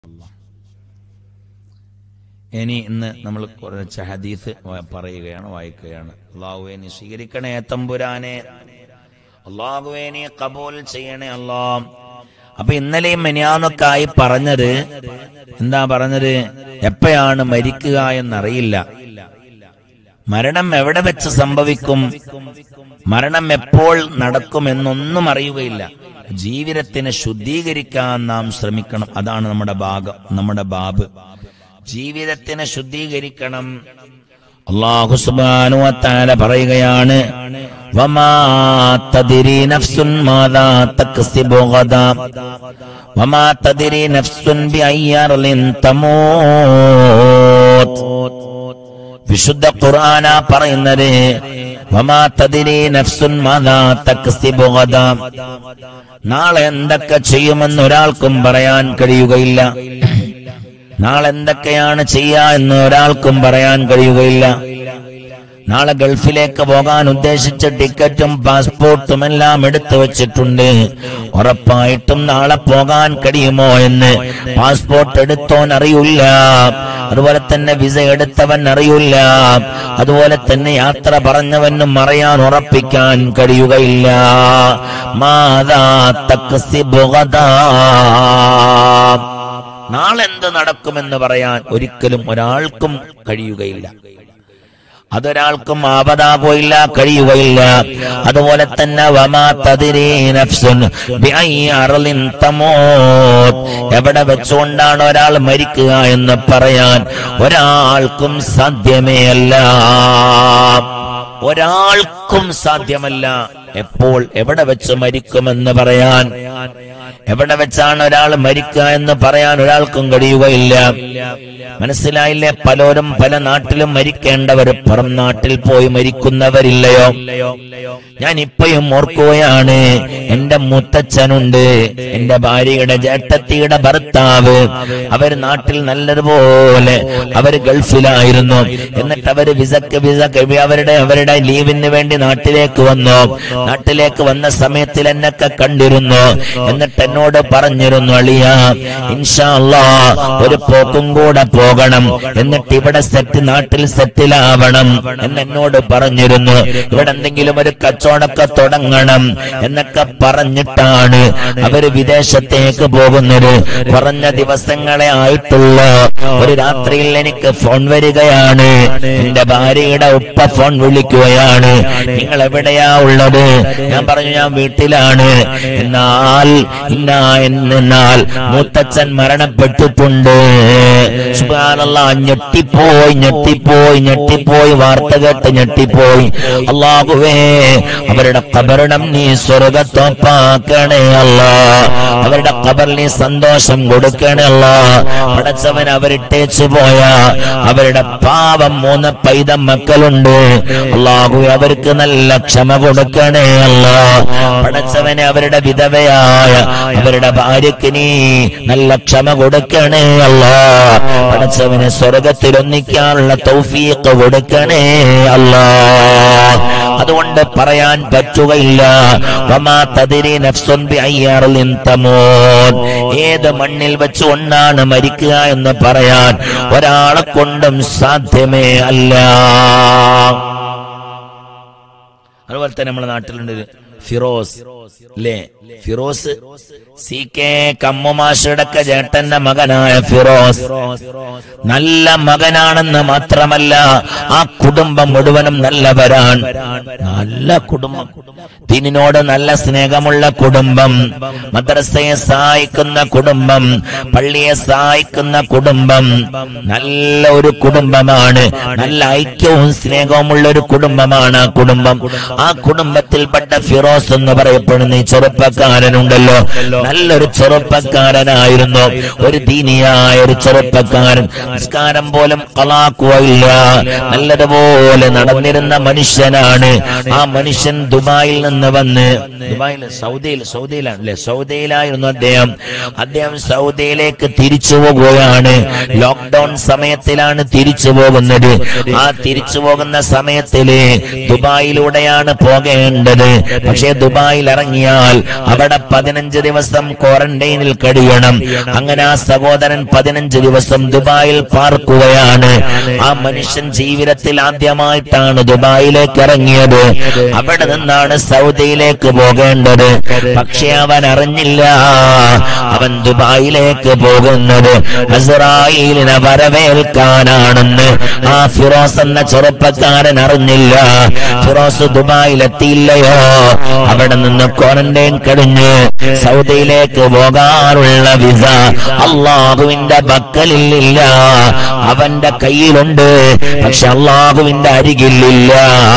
ഇനി ഇന്ന് നമ്മൾ കുറച്ച് ഹദീസ് വ- പറയുകയാണ് വായിക്കുകയാണ് അള്ളാഹുവെ നീ സ്വീകരിക്കണേ തമ്പുരാനെ അള്ളാഹുവെ നീ കബൂൽ ചെയ്യണേ അല്ലാ അപ്പൊ ഇന്നലെയും മെനിയാന്നൊക്കെ ആയി പറഞ്ഞത് എന്താ പറഞ്ഞത് എപ്പോഴാണ് മരിക്കുക എന്നറിയില്ല മരണം എവിടെ വെച്ച് സംഭവിക്കും മരണം എപ്പോൾ നടക്കുമെന്നൊന്നും അറിയുകയില്ല ജീവിതത്തിനെ ശുദ്ധീകരിക്കാൻ നാം ശ്രമിക്കണം അതാണ് നമ്മുടെ ഭാഗം നമ്മുടെ ബാബ് ജീവിതത്തിനെ ശുദ്ധീകരിക്കണം അള്ളാഹു സുബാനുവത്താല പറയുകയാണ് വമാ തദ്രി നഫ്സുൻ മാദാ തക്സിബു ഗദാ വമാ തദ്രി നഫ്സുൻ ബിഅയ്യർലിൻ തമൂത്ത് വിശുദ്ധ ഖുർആന പറയുന്നത് വമാ തദ്രി നഫ്സുൻ മാദാ തക്സിബു ഗദാ നാളെ എന്തൊക്കെ ചെയ്യുമെന്ന് ഒരാൾക്കും പറയാൻ കഴിയുകയില്ല നാളെ എന്തൊക്കെയാണ് ചെയ്യാ എന്ന് ഒരാൾക്കും പറയാൻ കഴിയുകയില്ല നാളെ ഗൾഫിലേക്ക് പോകാൻ ഉദ്ദേശിച്ച ടിക്കറ്റും പാസ്പോർട്ടും എല്ലാം എടുത്തു വച്ചിട്ടുണ്ട് ഉറപ്പായിട്ടും നാളെ പോകാൻ കഴിയുമോ എന്ന് പാസ്പോർട്ട് എടുത്തോൻ അറിയില്ല അതുപോലെ തന്നെ വിസ എടുത്തവൻ അറിയില്ല അതുപോലെ തന്നെ യാത്ര പറഞ്ഞവനും അറിയാൻ ഉറപ്പിക്കാൻ കഴിയുകയില്ല മാതാ തക്സിബു ഗദാ നാളെ എന്ത് നടക്കുമെന്ന് പറയാൻ ഒരിക്കലും ഒരാൾക്കും കഴിയുകയില്ല അതൊരാൾക്കും ആപതാകുകയില്ല കഴിയുകയില്ല അതുപോലെ തന്നെ വമാ തദ്രീ നഫ്സുൻ ബിഅയ്യി അർളിൻ തമൂത്ത് എവിടെ വെച്ചുകൊണ്ടാണ് ഒരാൾ മരിക്കുക എന്ന് പറയാൻ ഒരാൾക്കും സാധ്യമേ അല്ല ഒരാൾക്കും സാധ്യമല്ല എപ്പോൾ എവിടെ വെച്ച് മരിക്കുമെന്ന് പറയാൻ എവിടെ വെച്ചാണ് ഒരാൾ മരിക്കുക എന്ന് പറയാൻ ഒരാൾക്കും കഴിയുകയില്ല മനസ്സിലായില്ലേ പലരും പല നാട്ടിലും മരിക്കേണ്ടവർ പുറം നാട്ടിൽ പോയി മരിക്കുന്നവരില്ലയോ ഞാൻ ഇപ്പോഴും ഓർക്കുകയാണ് എന്റെ മുത്തച്ഛനുണ്ട് എന്റെ ഭാര്യയുടെ ജേട്ടത്തിയുടെ ഭർത്താവ് അവർ നാട്ടിൽ നല്ലതുപോലെ അവർ ഗൾഫിലായിരുന്നു എന്നിട്ട് അവര് വിസക്ക് വിസ അവരുടെ അവരുടെ ലീവിന് വേണ്ടി നാട്ടിലേക്ക് വന്നു നാട്ടിലേക്ക് വന്ന സമയത്തിൽ എന്നൊക്കെ കണ്ടിരുന്നു എന്നിട്ട് എന്നോട് പറഞ്ഞിരുന്നു അളിയ ഇൻഷാ അല്ലാ ഒരു പോക്കും കൂടെ പോകണം എന്നിട്ട് ഇവിടെ സെറ്റ് നാട്ടിൽ സെറ്റിലാവണം എന്ന് എന്നോട് പറഞ്ഞിരുന്നു ഇവിടെ എന്തെങ്കിലും ഒരു കച്ചവടമൊക്കെ തുടങ്ങണം എന്നൊക്കെ പറഞ്ഞിട്ടാണ് അവര് വിദേശത്തേക്ക് പോകുന്നത് കുറഞ്ഞ ദിവസങ്ങളെ ആയിട്ടുള്ള ഒരു രാത്രിയിൽ എനിക്ക് ഫോൺ വരികയാണ് എന്റെ ഭാര്യയുടെ ഉപ്പ ഫോൺ വിളിക്കുകയാണ് നിങ്ങൾ എവിടെയാ ഉള്ളത് ഞാൻ പറഞ്ഞു ഞാൻ വീട്ടിലാണ് എന്നാൽ ഇന്ന എന്നാൽ മൂത്തച്ഛൻ മരണപ്പെട്ടിട്ടുണ്ട് സുബ്ഹാനല്ലാ ഞെട്ടിപ്പോയി ഞെട്ടിപ്പോയി ഞെട്ടിപ്പോയി വാർത്ത കേട്ട് ഞെട്ടിപ്പോയി അള്ളാഹുവേ അവരുടെ കബറിടം നീ സ്വർഗത്തോപ്പാക്കണേ അല്ല അവരുടെ കബറിൽ നീ സന്തോഷം കൊടുക്കണേ അല്ല പടച്ചവൻ അവരിട്ടേച്ചു പോയ അവരുടെ പാവം മൂന്ന് പൈത മക്കളുണ്ട് അള്ളാഹു അവർക്ക് നല്ല ക്ഷമ കൊടുക്കണേ അല്ല പടച്ചവനെ അവരുടെ വിധവയായ അവരുടെ ഭാര്യക്ക് നീ നല്ല ക്ഷമ കൊടുക്കണേ അല്ല പടച്ചവനെ സ്വർഗത്തിൽ ഒന്നിക്കാനുള്ള തൗഫീഖ് കൊടുക്കണേ അല്ല അതുകൊണ്ട് പറയാൻ പറ്റുകയില്ല വമാ തദ്രി നഫ്സുൻ ബിഅയ്യാറിൻ തമൂത് ഏത് മണ്ണിൽ വെച്ച് ഒന്നാണ് മരിക്കുക എന്ന് പറയാൻ ഒരാളെ കൊണ്ടും സാധ്യമേ അല്ല അതുപോലെ തന്നെ നമ്മുടെ നാട്ടിലുണ്ട് ഒരു ഫിറോസ് അല്ലേ ഫിറോസ് സി കെ കമ്മുമാഷയുടെ ചേട്ടന്റെ മകനായ ഫിറോസ് നല്ല മകനാണെന്ന് മാത്രമല്ല ആ കുടുംബം മുഴുവനും നല്ലവരാണ് നല്ല കുടുംബം ദീനിനോട് നല്ല സ്നേഹമുള്ള കുടുംബം മദ്രസയെ സഹായിക്കുന്ന കുടുംബം പള്ളിയെ സഹായിക്കുന്ന കുടുംബം നല്ല ഒരു കുടുംബമാണ് നല്ല ഐക്യവും സ്നേഹവുമുള്ള ഒരു കുടുംബമാണ് ആ കുടുംബം ആ കുടുംബത്തിൽപ്പെട്ട ഫിറോസ് എന്ന് പറയപ്പെടുന്ന ഈ ചെറുപ്പക്കാരനുണ്ടല്ലോ നല്ലൊരു ചെറുപ്പക്കാരനായിരുന്നു ഒരു ദീനിയായ ഒരു ചെറുപ്പക്കാരൻ നിസ്കാരം പോലും കളാക്കുകയില്ല നല്ലതുപോലെ നടന്നിരുന്ന മനുഷ്യനാണ് ആ മനുഷ്യൻ ദുബായിൽ നിന്ന് വന്ന് ദുബായിൽ സൗദിയിൽ സൗദിയിലാണ് അല്ലെ സൗദിയിലായിരുന്നു അദ്ദേഹം അദ്ദേഹം സൗദിയിലേക്ക് തിരിച്ചു പോകുകയാണ് ലോക്ക്ഡൌൺ സമയത്തിലാണ് തിരിച്ചു പോകുന്നത് ആ തിരിച്ചു പോകുന്ന സമയത്തില് ദുബായിലൂടെയാണ് പോകേണ്ടത് പക്ഷേ ദുബായിൽ ഇറങ്ങി ഇറങ്ങിയാൽ അവിടെ പതിനഞ്ച് ദിവസം ക്വാറന്റൈനിൽ കഴിയണം അങ്ങനെ ആ സഹോദരൻ പതിനഞ്ച് ദിവസം ദുബായിൽ പാർക്കുകയാണ് ആ മനുഷ്യൻ ജീവിതത്തിൽ ആദ്യമായിട്ടാണ് ദുബായിലേക്ക് ഇറങ്ങിയത് അവിടെ നിന്നാണ് സൗദിയിലേക്ക് പോകേണ്ടത് പക്ഷെ അവൻ അറിഞ്ഞില്ല അവൻ ദുബായിലേക്ക് പോകുന്നത് അസറായിലിനെ വരവേൽക്കാനാണെന്ന് ആ ഫിറോസ് എന്ന ചെറുപ്പക്കാരൻ അറിഞ്ഞില്ല ഫിറോസ് ദുബായിലെത്തിയില്ലയോ അവിടെ നിന്ന് ക്വാറന്റൈൻ കഴിഞ്ഞ് സൗദിയിലേക്ക് പോകാനുള്ള വിസ അള്ളാഹുവിന്റെ ബക്കലില്ല അവന്റെ കയ്യിലുണ്ട് പക്ഷെ അള്ളാഹുവിന്റെ അരികിലില്ല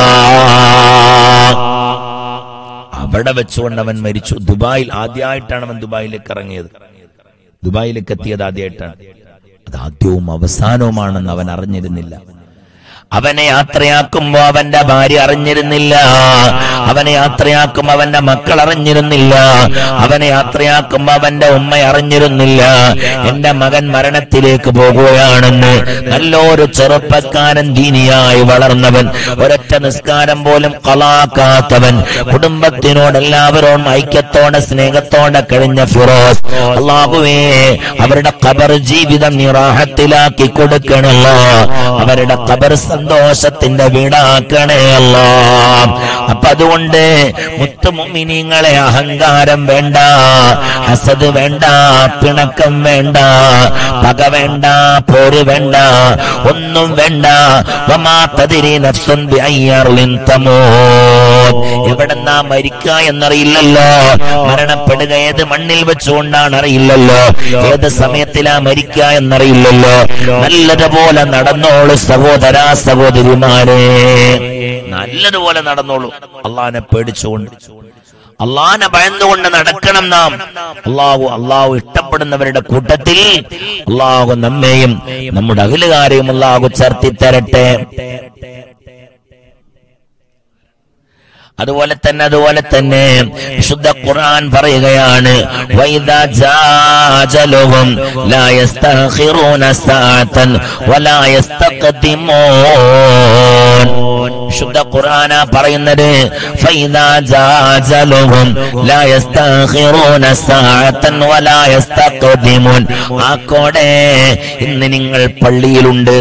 അവിടെ വെച്ചുകൊണ്ട് അവൻ മരിച്ചു ദുബായിൽ ആദ്യമായിട്ടാണ് അവൻ ദുബായിലേക്ക് ഇറങ്ങിയത് ദുബായിലേക്ക് എത്തിയത് ആദ്യമായിട്ടാണ് അത് ആദ്യവും അവസാനവുമാണെന്ന് അവൻ അറിഞ്ഞിരുന്നില്ല അവനെ യാത്രയാക്കുമ്പോ അവന്റെ ഭാര്യ അറിഞ്ഞിരുന്നില്ല അവനെ യാത്രയാക്കുമ്പോ അവന്റെ മക്കൾ അറിഞ്ഞിരുന്നില്ല അവനെ യാത്രയാക്കുമ്പോ അവന്റെ ഉമ്മ അറിഞ്ഞിരുന്നില്ല എന്റെ മകൻ മരണത്തിലേക്ക് പോകുകയാണെന്ന് നല്ലൊരു ചെറുപ്പക്കാരൻ ദീനിയായി വളർന്നവൻ ഒരൊറ്റ നിസ്കാരം പോലും കളാക്കാത്തവൻ കുടുംബത്തിനോട് എല്ലാവരോടും ഐക്യത്തോടെ സ്നേഹത്തോടെ കഴിഞ്ഞ ഫിറോസ് അള്ളാഹുവേ അവരുടെ ഖബർ ജീവിതം നിറാഹത്തിലാക്കി കൊടുക്കണല്ലോ അവരുടെ ഖബർ സന്തോഷത്തിന്റെ വീടാക്കണേ അല്ലോ അപ്പൊ അതുകൊണ്ട് മുത്തുമുമിനിങ്ങളെ അഹങ്കാരം വേണ്ട ഹസദ് വേണ്ട പിണക്കം വേണ്ട പക വേണ്ട പോര് വേണ്ട ഒന്നും വേണ്ട വമാ തദിരി നഫ്സുൻ ബിഅയ്യർലിൻ തമൂത് എവിടെന്നാ മരിക്കുക എന്നറിയില്ലല്ലോ മരണപ്പെടുക ഏത് മണ്ണിൽ വെച്ചുകൊണ്ടാണ് അറിയില്ലല്ലോ ഏത് സമയത്തിലാ മരിക്കുക എന്നറിയില്ലല്ലോ നല്ലതുപോലെ നടന്നോളൂ സഹോദര സഹോദരിമാരെ നല്ലതുപോലെ നടന്നോളൂ അള്ളാനെ പേടിച്ചുകൊണ്ട് അള്ളാനെ ഭയന്നുകൊണ്ട് നടക്കണം നാം അള്ളാഹു അള്ളാഹു ഇഷ്ടപ്പെടുന്നവരുടെ കൂട്ടത്തിൽ അള്ളാഹു നമ്മെയും നമ്മുടെ അഖിലുകാരെയും അള്ളാഹു ചേർത്തി തരട്ടെ അതുപോലെ തന്നെ അതുപോലെ തന്നെ വിശുദ്ധ ഖുർആൻ പറയുകയാണ് വൈദാ ജാജലുഹും ലാ യസ്തഖിറൂന സഅതൻ വലാ യസ്തഖദിമൂൻ വിശുദ്ധ ഖുർആന പറയുന്നത് ഫൈദാ ജാജലുഹും ലാ യസ്തഖിറൂന സഅതൻ വലാ യസ്തഖദിമൂൻ ആക്കോടെ ഇന്ന് നിങ്ങൾ പള്ളിയിലുണ്ട്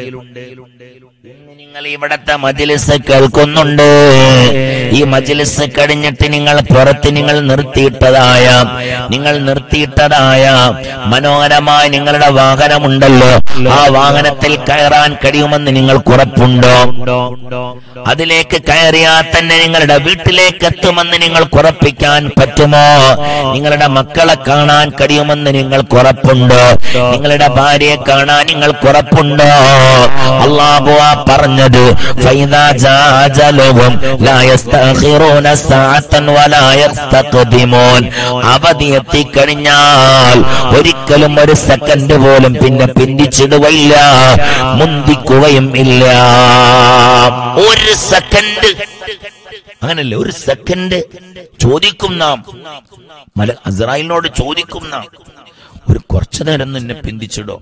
നിങ്ങൾ ഇവിടത്തെ മജിലിസ് കേൾക്കുന്നുണ്ട് ഈ മജിലിസ് കഴിഞ്ഞിട്ട് നിങ്ങൾ പുറത്ത് നിങ്ങൾ നിർത്തിയിട്ടതായ നിങ്ങൾ നിർത്തിയിട്ടതായ മനോഹരമായ നിങ്ങളുടെ വാഹനമുണ്ടല്ലോ ആ വാഹനത്തിൽ കയറാൻ കഴിയുമെന്ന് നിങ്ങൾക്ക് ഉറപ്പുണ്ടോ അതിലേക്ക് കയറിയാൽ തന്നെ നിങ്ങളുടെ വീട്ടിലേക്ക് എത്തുമെന്ന് നിങ്ങൾക്ക് ഉറപ്പിക്കാൻ പറ്റുമോ നിങ്ങളുടെ മക്കളെ കാണാൻ കഴിയുമെന്ന് നിങ്ങൾക്ക് ഉറപ്പുണ്ടോ നിങ്ങളുടെ ഭാര്യയെ കാണാൻ നിങ്ങൾക്ക് ഉറപ്പുണ്ടോ അള്ളാഹു ആ പറഞ്ഞത് ഫൈദാ ജാജലുഹും ലാ യസ്തഖിറൂന സഅതൻ വലാ യസ്തഖദിമൂൻ അവധി എത്തിക്കഴിഞ്ഞാൽ ഒരിക്കലും ഒരു സെക്കൻഡ് പോലും പിന്നെ പിന്തിച്ചിടുകയില്ല മുന്തിക്കുകയും ഇല്ല ഒരു സെക്കൻഡ് അങ്ങനല്ലേ ഒരു സെക്കൻഡ് ചോദിക്കും നാം മല അസറായിലിനോട് ചോദിക്കും നാം ഒരു കുറച്ചു നേരം നിന്നെ പിന്തിച്ചിടോ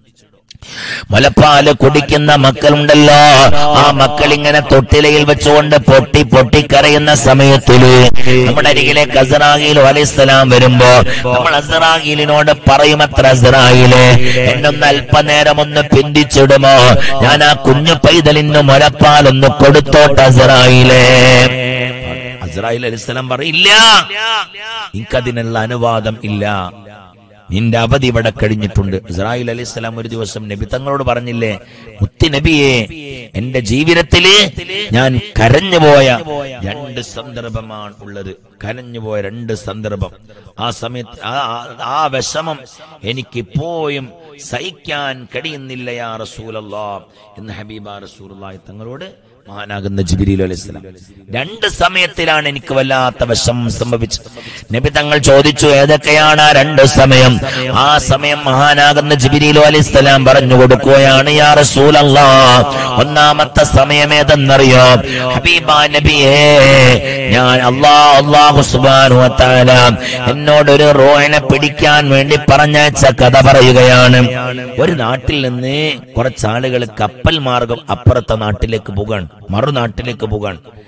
മുലപ്പാല് കുടിക്കുന്ന മക്കളുണ്ടല്ലോ ആ മക്കൾ ഇങ്ങനെ തൊട്ടിലയിൽ വെച്ചുകൊണ്ട് പൊട്ടി പൊട്ടിക്കരയുന്ന സമയത്തില് നമ്മുടെ അരികിലേക്ക് അസറാഖീൽ അലൈഹിസ്സലാം വരുമ്പോ നമ്മൾ അസറാഖീലിനോട് പറയും അത്ര അസറാഖീല് എന്നൊന്ന് അല്പനേരം ഒന്ന് പിന്തിച്ചിടുമോ ഞാൻ ആ കുഞ്ഞു പൈതലിന് മുലപ്പാലൊന്ന് കൊടുത്തോട്ട് അസറായിലേ അസറായിൽ അലൈഹിസ്സലാം പറയില്ല എനിക്കതിനുള്ള അനുവാദം ഇല്ല നിന്റെ അവധി ഇവിടെ കഴിഞ്ഞിട്ടുണ്ട് ഇസ്രായേൽ അലൈഹി സ്വലാം ഒരു ദിവസം നബി തങ്ങളോട് പറഞ്ഞില്ലേ മുത്തി നബിയെ എന്റെ ജീവിതത്തില് ഞാൻ കരഞ്ഞുപോയ രണ്ട് സന്ദർഭമാണ് ഉള്ളത് കരഞ്ഞുപോയ രണ്ട് സന്ദർഭം ആ സമയത്ത് ആ- ആ- ആ വിഷമം എനിക്കിപ്പോഴും സഹിക്കാൻ കഴിയുന്നില്ല യാ റസൂലല്ലാ എന്ന് ഹബീബ റസൂലുള്ളാഹി തങ്ങളോട് മഹാനാകുന്ന ജിബിരിൽ അലൈഹിസ്സലാം രണ്ട് സമയത്തിലാണ് എനിക്ക് വല്ലാത്ത വിഷമം സംഭവിച്ചത് നബി തങ്ങൾ ചോദിച്ചു ഏതൊക്കെയാണ് ആ രണ്ട് സമയം ആ സമയം മഹാനാകുന്ന ജിബിരിലു അലൈഹിസ്സലാം പറഞ്ഞു കൊടുക്കുകയാണ് യാ റസൂലല്ലാ ഒന്നാമത്തെ സമയം ഏതെന്നറിയോ ഹബീബ നബിയേ ഞാൻ അല്ലാ അല്ലാഹു സുബ്ഹാനഹു വ തആല എന്നോടൊരു റോഹിനെ പിടിക്കാൻ വേണ്ടി പറഞ്ഞയച്ച കഥ പറയുകയാണ് ഒരു നാട്ടിൽ നിന്ന് കുറച്ചാളുകൾ കപ്പൽ മാർഗം അപ്പുറത്തെ നാട്ടിലേക്ക് പോകാൻ മറുനാട്ടിലേക്ക് പോകാൻ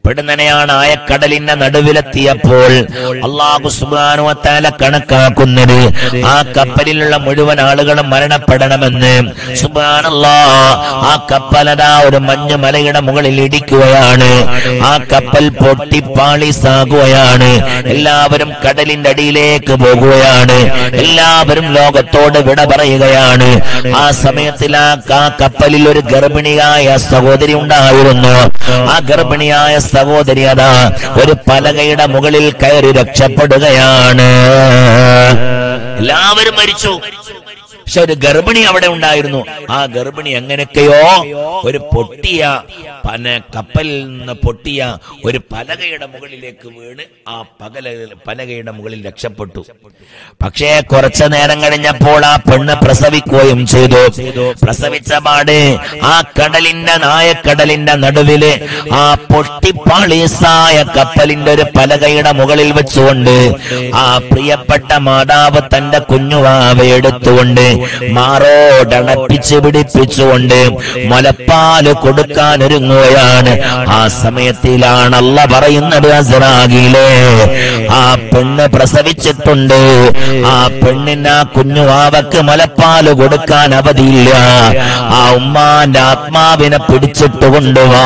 പെടുന്നനെയാണ് ആയക്കടലിന്റെ നടുവിലെത്തിയപ്പോൾ അള്ളാഹു സുബാനുവത്താല കണക്കാക്കുന്നത് ആ കപ്പലിലുള്ള മുഴുവൻ ആളുകളും മരണപ്പെടണമെന്ന് സുബാനല്ലാ ആ കപ്പലതാ ഒരു മഞ്ഞ് മലയുടെ മുകളിൽ ഇടിക്കുകയാണ് ആ കപ്പൽ പൊട്ടിപ്പാളിസാകുകയാണ് എല്ലാവരും കടലിന്റെ അടിയിലേക്ക് പോകുകയാണ് എല്ലാവരും ലോകത്തോട് വിട പറയുകയാണ് ആ സമയത്തിൽ ആ ആ കപ്പലിൽ ഒരു ഗർഭിണിയായ സഹോദരി ഉണ്ടായിരുന്നു ആ ഗർഭിണിയായ സഹോദരി അതാ ഒരു പലകയുടെ മുകളിൽ കയറി രക്ഷപ്പെടുകയാണ് എല്ലാവരും മരിച്ചു പക്ഷെ ഒരു ഗർഭിണി അവിടെ ഉണ്ടായിരുന്നു ആ ഗർഭിണി എങ്ങനെയൊക്കെയോ ഒരു പൊട്ടിയ പന കപ്പലിൽ നിന്ന് പൊട്ടിയ ഒരു പലകയുടെ മുകളിലേക്ക് വീണ് ആ പകല പലകയുടെ മുകളിൽ രക്ഷപ്പെട്ടു പക്ഷേ കുറച്ചു നേരം കഴിഞ്ഞപ്പോൾ ആ പെണ്ണ് പ്രസവിക്കുകയും ചെയ്തു പ്രസവിച്ച പാട് ആ കടലിന്റെ നായക്കടലിന്റെ നടുവില് ആ പൊട്ടിപ്പാളീസായ കപ്പലിന്റെ ഒരു പലകയുടെ മുകളിൽ വെച്ചുകൊണ്ട് ആ പ്രിയപ്പെട്ട മാതാവ് തന്റെ കുഞ്ഞുവാവ എടുത്തുകൊണ്ട് മാറോടണപ്പിച്ച് പിടിപ്പിച്ചുകൊണ്ട് മുലപ്പാല് കൊടുക്കാൻ ഒരുങ്ങുകയാണ് ആ സമയത്തിലാണ് അല്ല പറയുന്നത് അസറാകിലെ ആ പെണ്ണ് പ്രസവിച്ചിട്ടുണ്ട് ആ പെണ്ണിന് ആ കുഞ്ഞുവാവക്ക് മുലപ്പാല് കൊടുക്കാൻ അവധിയില്ല ആ ഉമ്മാന്റെ ആത്മാവിനെ പിടിച്ചിട്ട് കൊണ്ടുവാ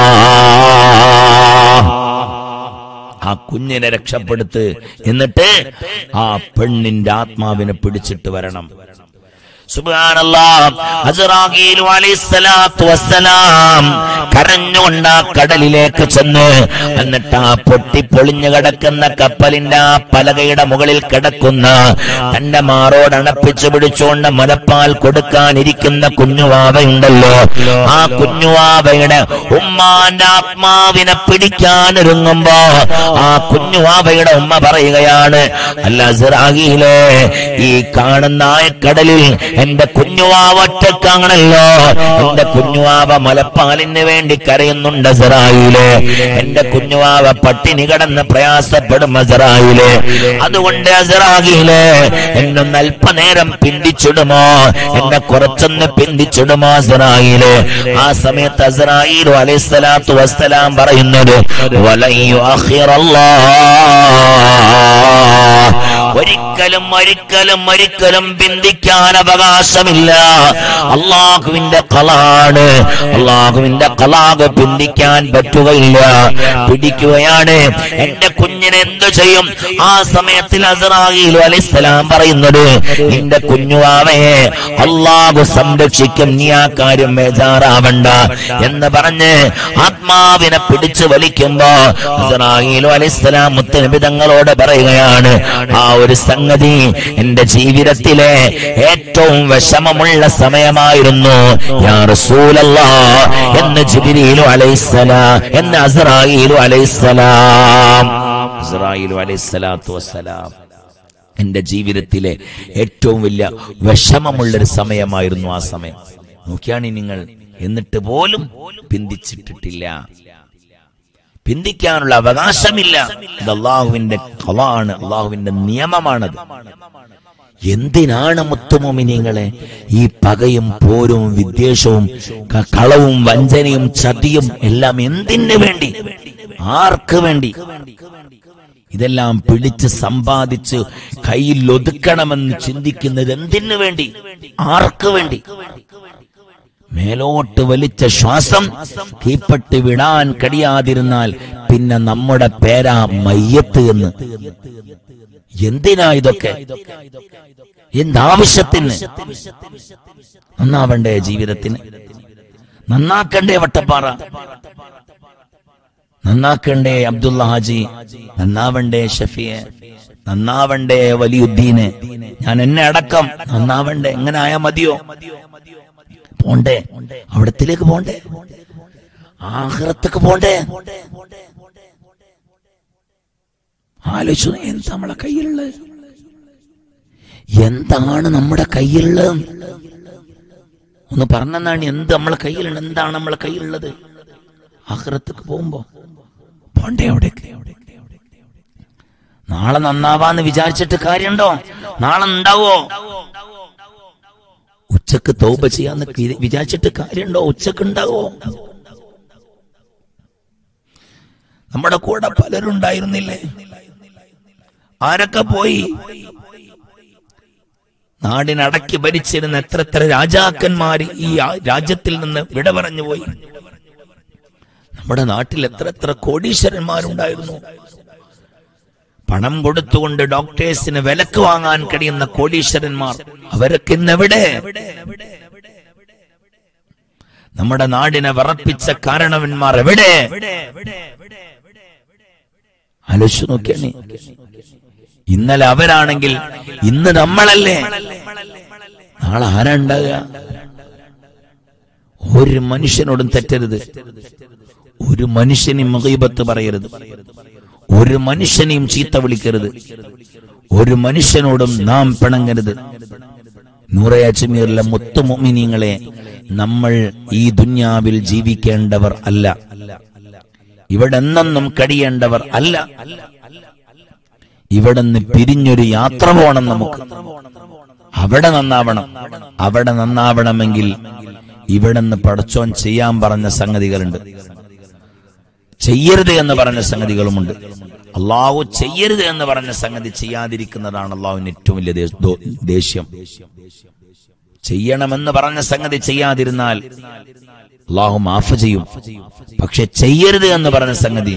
ആ കുഞ്ഞിനെ രക്ഷപ്പെടുത്ത് എന്നിട്ട് ആ പെണ്ണിന്റെ ആത്മാവിനെ പിടിച്ചിട്ട് വരണം കരഞ്ഞുകൊണ്ട് ആ കടലിലേക്ക് ചെന്ന് എന്നിട്ട് ആ പൊട്ടി പൊളിഞ്ഞു കിടക്കുന്ന കപ്പലിന്റെ ആ പലകയുടെ മുകളിൽ കിടക്കുന്ന തന്റെ മാറോട് അണപ്പിച്ചു പിടിച്ചുകൊണ്ട് മുലപ്പാൽ കൊടുക്കാനിരിക്കുന്ന കുഞ്ഞുവാവയുണ്ടല്ലോ ആ കുഞ്ഞുവാവയുടെ ഉമ്മാന്റെ ആത്മാവിനെ പിടിക്കാനൊരുങ്ങുമ്പോ ആ കുഞ്ഞുവാവയുടെ ഉമ്മ പറയുകയാണ് അല്ല സിറാഗിയിലെ ഈ കാണുന്ന ആയക്കടലിൽ എന്റെ കുഞ്ഞുവാവ ഒറ്റക്കാണല്ലോ എന്റെ കുഞ്ഞുവാവ മലപ്പാലിന് വേണ്ടി കരയുന്നുണ്ട് സറായിലെ എന്റെ കുഞ്ഞുവാവ പട്ടിണി കിടന്ന് പ്രയാസപ്പെടും അസറായിലെ അതുകൊണ്ട് അസറാകിലെ എന്നൊന്ന് അല്പനേരം പിന്തിച്ചിടുമോ എന്നെ കുറച്ചൊന്ന് പിന്തിച്ചിടുമോ അസറായിലെ ആ സമയത്ത് അസറായിലു അലൈഹിസ്സലാത്തു വസ്സലാം പറയുന്നത് വലയ്യു അഖിറല്ലാ ഒരിക്കലും ഒരിക്കലും ഒരിക്കലും ബിന്ദിക്കാൻ അവകാശമില്ല അള്ളാഹുവിന്റെ കലാണ് അള്ളാഹുവിന്റെ കലാക് ബിന്ദിക്കാൻ പറ്റുകയില്ല പിടിക്കുകയാണ് എന്റെ കുഞ്ഞിനെ എന്തു ചെയ്യും ആ സമയത്തിൽ അസറാഹിലു അലൈഹിസ്സലാം പറയുന്നത് നിന്റെ കുഞ്ഞുവാവയെ അള്ളാഹു സംരക്ഷിക്കും നീ ആ കാര്യം ബേജാറാവണ്ട എന്ന് പറഞ്ഞ് ആത്മാവിനെ പിടിച്ചു വലിക്കുമ്പോ അസറാഹിലു അലൈഹിസ്സലാം മുത്തനബി തങ്ങളോട് പറയുകയാണ് ആ ഒരു സംഗതി എന്റെ ജീവിതത്തിലെ ഏറ്റവും വിഷമമുള്ള സമയമായിരുന്നു യാ റസൂലല്ലാ എന്ന് ജിബ്രീലു അലൈഹിസ്സലാം എന്ന് അസ്രായീലു അലൈഹിസ്സലാം അസ്രായീലു അലൈഹിസ്സലാത്തു വസ്സലാം എന്റെ ജീവിതത്തിലെ ഏറ്റവും വലിയ വിഷമമുള്ളൊരു സമയമായിരുന്നു ആ സമയം നോക്കിയാണ് നിങ്ങൾ എന്നിട്ട് പോലും പിന്തിച്ചിട്ടിട്ടില്ല പിന്തിക്കാനുള്ള അവകാശമില്ല ഇത് അള്ളാഹുവിന്റെ കലാണ് അള്ളാഹുവിന്റെ നിയമമാണത് എന്തിനാണ് മുത്തുമോമിനിങ്ങളെ ഈ പകയും പോരും വിദ്വേഷവും ക- കളവും വഞ്ചനയും ചതിയും എല്ലാം എന്തിനു വേണ്ടി ആർക്ക് വേണ്ടി ഇതെല്ലാം പിടിച്ച് സമ്പാദിച്ച് കയ്യിൽ ഒതുക്കണമെന്ന് ചിന്തിക്കുന്നത് എന്തിനു വേണ്ടി ആർക്ക് വേണ്ടി മേലോട്ട് വലിച്ച ശ്വാസം കീപ്പട്ട് വിടാൻ കഴിയാതിരുന്നാൽ പിന്നെ നമ്മുടെ പേരാ മയ്യത്ത് എന്ന് എന്തിനാ ഇതൊക്കെ എന്താവശ്യത്തിന് നന്നാവണ്ടേ ജീവിതത്തിന് നന്നാക്കണ്ടേ വട്ടപ്പാറ നന്നാക്കണ്ടേ അബ്ദുള്ള ഹാജി നന്നാവണ്ടേ ഷഫിയെ നന്നാവണ്ടേ വലിയുദ്ദീന് ഞാൻ എന്നെ അടക്കം നന്നാവണ്ടേ എങ്ങനെ ആയാ മതിയോ പോണ്ടേ അവിടത്തിലേക്ക് പോണ്ടേ ആഹ്റത്തേക്ക് പോണ്ടേ ആലോചിച്ചു എന്താ നമ്മളെ കയ്യിലുള്ളത് എന്താണ് നമ്മുടെ കയ്യിലുള്ളത് ഒന്ന് പറഞ്ഞെന്നാണ് എന്ത് നമ്മളെ കയ്യിലുണ്ട് എന്താണ് നമ്മളെ കയ്യിലുള്ളത് ആഹ്റത്തേക്ക് പോകുമ്പോ പോണ്ടേ അവിടേക്ക് നാളെ നന്നാവാന്ന് വിചാരിച്ചിട്ട് കാര്യമുണ്ടോ നാളെ ഉണ്ടാവോ ഉച്ചക്ക് തൗബ ചെയ്യാന്ന് വി- വിചാരിച്ചിട്ട് കാര്യമുണ്ടോ ഉച്ചക്ക് ഉണ്ടാവോ നമ്മുടെ കൂടെ പലരുണ്ടായിരുന്നില്ലേ ആരൊക്കെ പോയി നാടിനടക്കി ഭരിച്ചിരുന്ന എത്ര എത്ര രാജാക്കന്മാർ ഈ ആ- രാജ്യത്തിൽ നിന്ന് വിട പറഞ്ഞു പോയി നമ്മുടെ നാട്ടിൽ എത്ര എത്ര കോടീശ്വരന്മാരുണ്ടായിരുന്നു പണം കൊടുത്തുകൊണ്ട് ഡോക്ടേഴ്സിന് വിലക്ക് വാങ്ങാൻ കഴിയുന്ന കോടീശ്വരന്മാർ അവരൊക്കെ ഇന്നെവിടെ നമ്മുടെ നാടിനെ വിറപ്പിച്ച കാരണവന്മാർ എവിടെ ആലോചിച്ചു നോക്കിയാണ് ഇന്നലെ അവരാണെങ്കിൽ ഇന്ന് നമ്മളല്ലേ നാളെ ആരാ ഉണ്ടാകുക ഒരു മനുഷ്യനോടും തെറ്റരുത് ഒരു മനുഷ്യനെയും മുഖീബത്ത് പറയരുത് ഒരു മനുഷ്യനെയും ചീത്ത വിളിക്കരുത് ഒരു മനുഷ്യനോടും നാം പിണങ്ങരുത് നൂറെ അജ്മീറിലെ മുത്തുമൊമിനിങ്ങളെ നമ്മൾ ഈ ദുന്യാവിൽ ജീവിക്കേണ്ടവർ അല്ല ഇവിടെ നിന്നും കഴിയേണ്ടവർ അല്ല ഇവിടെ നിന്ന് പിരിഞ്ഞൊരു യാത്ര പോകണം നമുക്ക് അവിടെ നന്നാവണം അവിടെ നന്നാവണമെങ്കിൽ ഇവിടെ നിന്ന് പടച്ചോൻ ചെയ്യാൻ പറഞ്ഞ സംഗതികളുണ്ട് ചെയ്യരുത് എന്ന് പറഞ്ഞ സംഗതികളുമുണ്ട് അള്ളാഹു ചെയ്യരുത് എന്ന് പറഞ്ഞ സംഗതി ചെയ്യാതിരിക്കുന്നതാണ് അള്ളാഹുവിന് ഏറ്റവും വലിയ ദേ- ദോ- ദേഷ്യം ചെയ്യണമെന്ന് പറഞ്ഞ സംഗതി ചെയ്യാതിരുന്നാൽ അള്ളാഹു മാഫ് ചെയ്യും പക്ഷെ ചെയ്യരുത് എന്ന് പറഞ്ഞ സംഗതി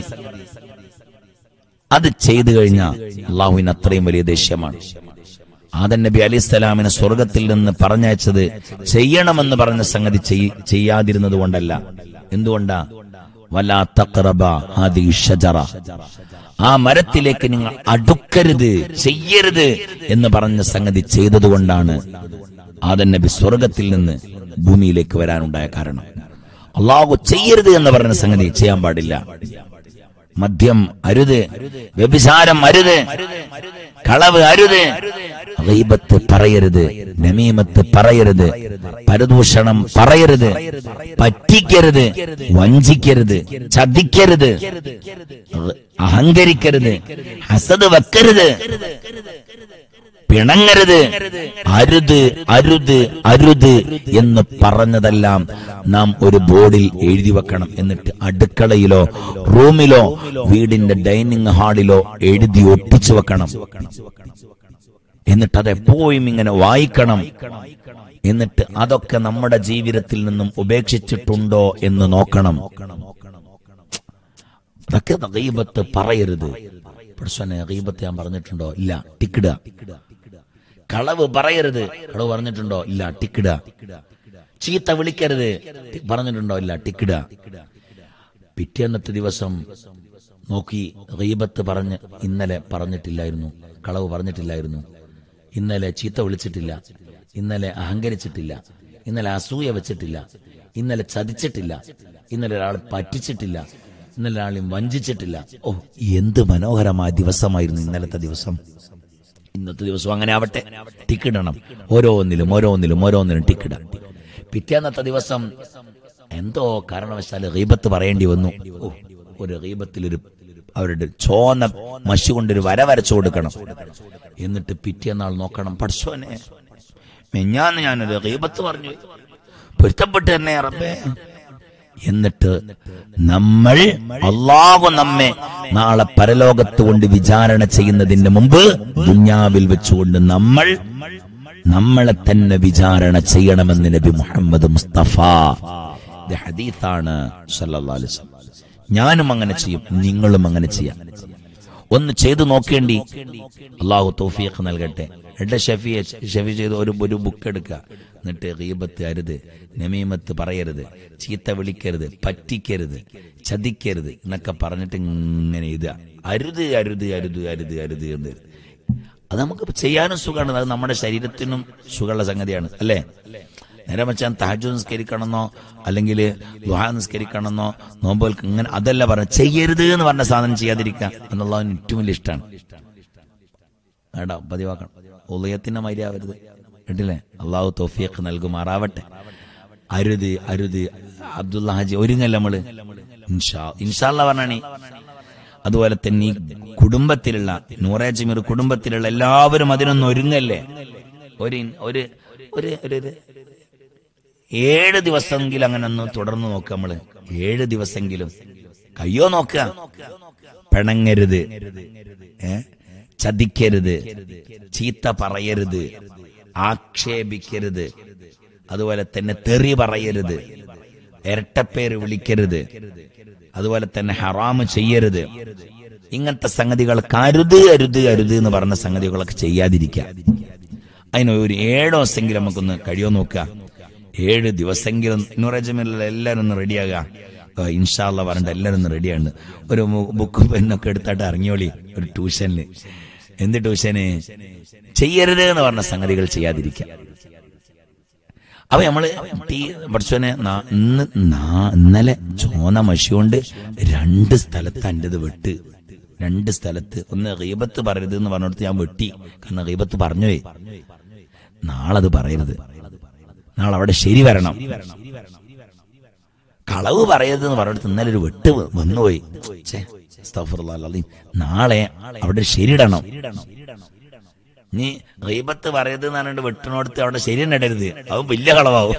അത് ചെയ്തു കഴിഞ്ഞാൽ അള്ളാഹുവിന് അത്രയും വലിയ ദേഷ്യമാണ് ആദൻ നബി അലി സ്വലാമിനെ സ്വർഗത്തിൽ നിന്ന് പറഞ്ഞയച്ചത് ചെയ്യണമെന്ന് പറഞ്ഞ സംഗതി ചെയ്- ചെയ്യാതിരുന്നത് കൊണ്ടല്ല എന്തുകൊണ്ടാ വലാ തഖ്റബ ഹാദിഹി ഷജറ ആ മരത്തിലേക്ക് നിങ്ങൾ അടുക്കരുത് ചെയ്യരുത് എന്ന് പറഞ്ഞ സംഗതി ചെയ്തതുകൊണ്ടാണ് ആദൻ നബി സ്വർഗത്തിൽ നിന്ന് ഭൂമിയിലേക്ക് വരാനുണ്ടായ കാരണം അള്ളാഹു ചെയ്യരുത് എന്ന് പറഞ്ഞ സംഗതി ചെയ്യാൻ പാടില്ല മദ്യം അരുത് വ്യഭിചാരം അരുത് കളവ് അരുത് ഗീബത്ത് പറയരുത് നമീമത്ത് പറയരുത് പരദൂഷണം പറയരുത് പറ്റിക്കരുത് വഞ്ചിക്കരുത് ചതിക്കരുത് അഹങ്കരിക്കരുത് ഹസത് വെക്കരുത് പിണങ്ങരുത് അരുത് അരുത് അരുത് എന്ന് പറഞ്ഞതെല്ലാം നാം ഒരു ബോർഡിൽ എഴുതി വെക്കണം എന്നിട്ട് അടുക്കളയിലോ റൂമിലോ വീടിന്റെ ഡൈനിങ് ഹാളിലോ എഴുതി ഒട്ടിച്ചു വെക്കണം എന്നിട്ട് അത് എപ്പോഴും ഇങ്ങനെ വായിക്കണം എന്നിട്ട് അതൊക്കെ നമ്മുടെ ജീവിതത്തിൽ നിന്നും ഉപേക്ഷിച്ചിട്ടുണ്ടോ എന്ന് നോക്കണം അതൊക്കെ ഗീബത്ത് പറയരുത് പഠിച്ചോനെ ഗീബത്ത് ഞാൻ പറഞ്ഞിട്ടുണ്ടോ ഇല്ല ടിക്കിടുക കളവ് പറയരുത് കളവ് പറഞ്ഞിട്ടുണ്ടോ ഇല്ല ടിക്കിടുക ചീത്ത വിളിക്കരുത് ടി- പറഞ്ഞിട്ടുണ്ടോ ഇല്ല ടിക്കിടുക പിറ്റേന്നത്തെ ദിവസം നോക്കി ഗീബത്ത് പറഞ്ഞ് ഇന്നലെ പറഞ്ഞിട്ടില്ലായിരുന്നു കളവ് പറഞ്ഞിട്ടില്ലായിരുന്നു ഇന്നലെ ചീത്ത വിളിച്ചിട്ടില്ല ഇന്നലെ അഹങ്കരിച്ചിട്ടില്ല ഇന്നലെ അസൂയ വെച്ചിട്ടില്ല ഇന്നലെ ചതിച്ചിട്ടില്ല ഇന്നലെ ഒരാൾ പറ്റിച്ചിട്ടില്ല ഇന്നലെ ഒരാളെയും വഞ്ചിച്ചിട്ടില്ല ഓ എന്ത് മനോഹരമായ ദിവസമായിരുന്നു ഇന്നലത്തെ ദിവസം ഇന്നത്തെ ദിവസം അങ്ങനെ ആവട്ടെ ടിക്കിടണം ഓരോന്നിലും ഓരോന്നിലും ഓരോന്നിലും ടിക്കിടാം പിറ്റേന്നത്തെ ദിവസം എന്തോ കാരണവശാൽ റീബത്ത് പറയേണ്ടി വന്നു ഓ ഒരു റീബത്തിലൊരു അവരുടെ ചോന്ന മഷി കൊണ്ടൊരു വര വരച്ചു കൊടുക്കണം എന്നിട്ട് പിറ്റേന്നാൾ നോക്കണം പഠിച്ചോനെ മെഞ്ഞാന്ന് ഞാനൊരു റീബത്ത് പറഞ്ഞു പൊരുത്തപ്പെട്ട് തന്നെ റബ്ബേ എന്നിട്ട് നമ്മൾ അള്ളാഹു നമ്മെ നാളെ പരലോകത്ത് കൊണ്ട് വിചാരണ ചെയ്യുന്നതിന് മുമ്പ് ദുന്യാവിൽ വെച്ചുകൊണ്ട് നമ്മൾ നമ്മളെ തന്നെ വിചാരണ ചെയ്യണമെന്ന് നബി മുഹമ്മദ് മുസ്തഫ ഇത് ഹദീത്താണ് സല്ലല്ലാഹു അലൈഹി വസല്ലം. ഞാനും അങ്ങനെ ചെയ്യും നിങ്ങളും അങ്ങനെ ചെയ്യാം ഒന്ന് ചെയ്തു നോക്കേണ്ടി അള്ളാഹു തൗഫീഖ് നൽകട്ടെ എന്റെ ഷഫി ഷഫി ചെയ്ത് ഒരു ഒരു ബുക്ക് എടുക്കുക എന്നിട്ട് ഗീബത്ത് അരുത് നമീമത്ത് പറയരുത് ചീത്ത വിളിക്കരുത് പറ്റിക്കരുത് ചതിക്കരുത് എന്നൊക്കെ പറഞ്ഞിട്ട് ഇങ്ങനെ ഇതുക അരുത് അരുത് അരുത് അരുത് അരുത് എന്ന് അത് നമുക്ക് ചെയ്യാനും സുഖമാണ് അത് നമ്മുടെ ശരീരത്തിനും സുഖമുള്ള സംഗതിയാണ് അല്ലേ നേരെ വെച്ചാൽ താജു നിസ്കരിക്കണമെന്നോ അല്ലെങ്കിൽ ദുഹാ നിസ്കരിക്കണമെന്നോ നോമ്പുകൾക്ക് ഇങ്ങനെ അതല്ല പറഞ്ഞ ചെയ്യരുത് എന്ന് പറഞ്ഞ സാധനം ചെയ്യാതിരിക്കുക എന്നുള്ളതിന് ഏറ്റവും വലിയ ഇഷ്ടമാണ് വേണ്ട പതിവാക്കണം ഉദയത്തിന്റെ മര്യ ആവരുത് കേട്ടില്ലേ അള്ളാഹു തോഫിയൊക്കെ നൽകുമാറാവട്ടെ അരുത് അരുത് അബ്ദുള്ള ഹാജി ഒരുങ്ങല്ല നമ്മള് ഇൻഷാ ഇൻഷാല്ല പറഞ്ഞാണി അതുപോലെ തന്നെ ഈ കുടുംബത്തിലുള്ള നൂറേ ജമീർ കുടുംബത്തിലുള്ള എല്ലാവരും അതിനൊന്ന് ഒരുങ്ങല്ലേ ഒരു ഒരു ഒരു ഒരു ഒരു ഏഴ് ദിവസമെങ്കിലും അങ്ങനെ ഒന്ന് തുടർന്ന് നോക്കുക നമ്മള് ഏഴ് ദിവസമെങ്കിലും കയ്യോ നോക്കുക പിണങ്ങരുത് ഏ ചതിക്കരുത് ചീത്ത പറയരുത് ആക്ഷേപിക്കരുത് അതുപോലെ തന്നെ തെറി പറയരുത് ഇരട്ടപ്പേര് വിളിക്കരുത് അതുപോലെ തന്നെ ഹറാമ് ചെയ്യരുത് ഇങ്ങനത്തെ സംഗതികൾ കരുത് അരുത് അരുത് എന്ന് പറഞ്ഞ സംഗതികളൊക്കെ ചെയ്യാതിരിക്കുക അതിന് ഒരു ഏഴ് ദിവസമെങ്കിലും നമുക്കൊന്ന് കഴിയോ നോക്കുക ഏഴ് ദിവസമെങ്കിലും നൂറജമിലുള്ള എല്ലാവരും ഒന്ന് റെഡിയാകുക ഇൻഷാല്ല പറഞ്ഞിട്ട് എല്ലാവരും ഒന്ന് റെഡിയാണ് ഒരു ബുക്കും പെന്നൊക്കെ എടുത്തിട്ട് ഇറങ്ങിയോളി ഒരു ട്യൂഷനിൽ എന്ത് ട്യൂഷന് ചെയ്യരുത് എന്ന് പറഞ്ഞ സംഗതികൾ ചെയ്യാതിരിക്കുക അപ്പൊ നമ്മള് ടീ പഠിച്ചോനെ നാ- ഇന്ന് നാ- ഇന്നലെ ചോന്ന മഷി കൊണ്ട് രണ്ട് സ്ഥലത്ത് എന്റേത് വെട്ട് രണ്ട് സ്ഥലത്ത് ഒന്ന് റീബത്ത് പറയരുത് എന്ന് പറഞ്ഞിടത്ത് ഞാൻ വെട്ടി കാരണം റീബത്ത് പറഞ്ഞുപോയി നാളത് പറയരുത് നാളെ അവിടെ ശരി വരണം കളവ് പറയരുത് എന്ന് പറഞ്ഞിടത്ത് ഇന്നലെ ഒരു വെട്ട് വ- വന്നുപോയി ഛേ, അസ്തഗ്ഫിറുല്ലാഹ് അൽ-അദീം. നാളെ അവിടെ ശരിയിടണം നീ ഗൈബത്ത് പറയരുത് എന്ന് പറഞ്ഞിട്ട് വെട്ടിനോടത്ത് അവിടെ ശരി ഇടരുത് അത് വലിയ കളവാവും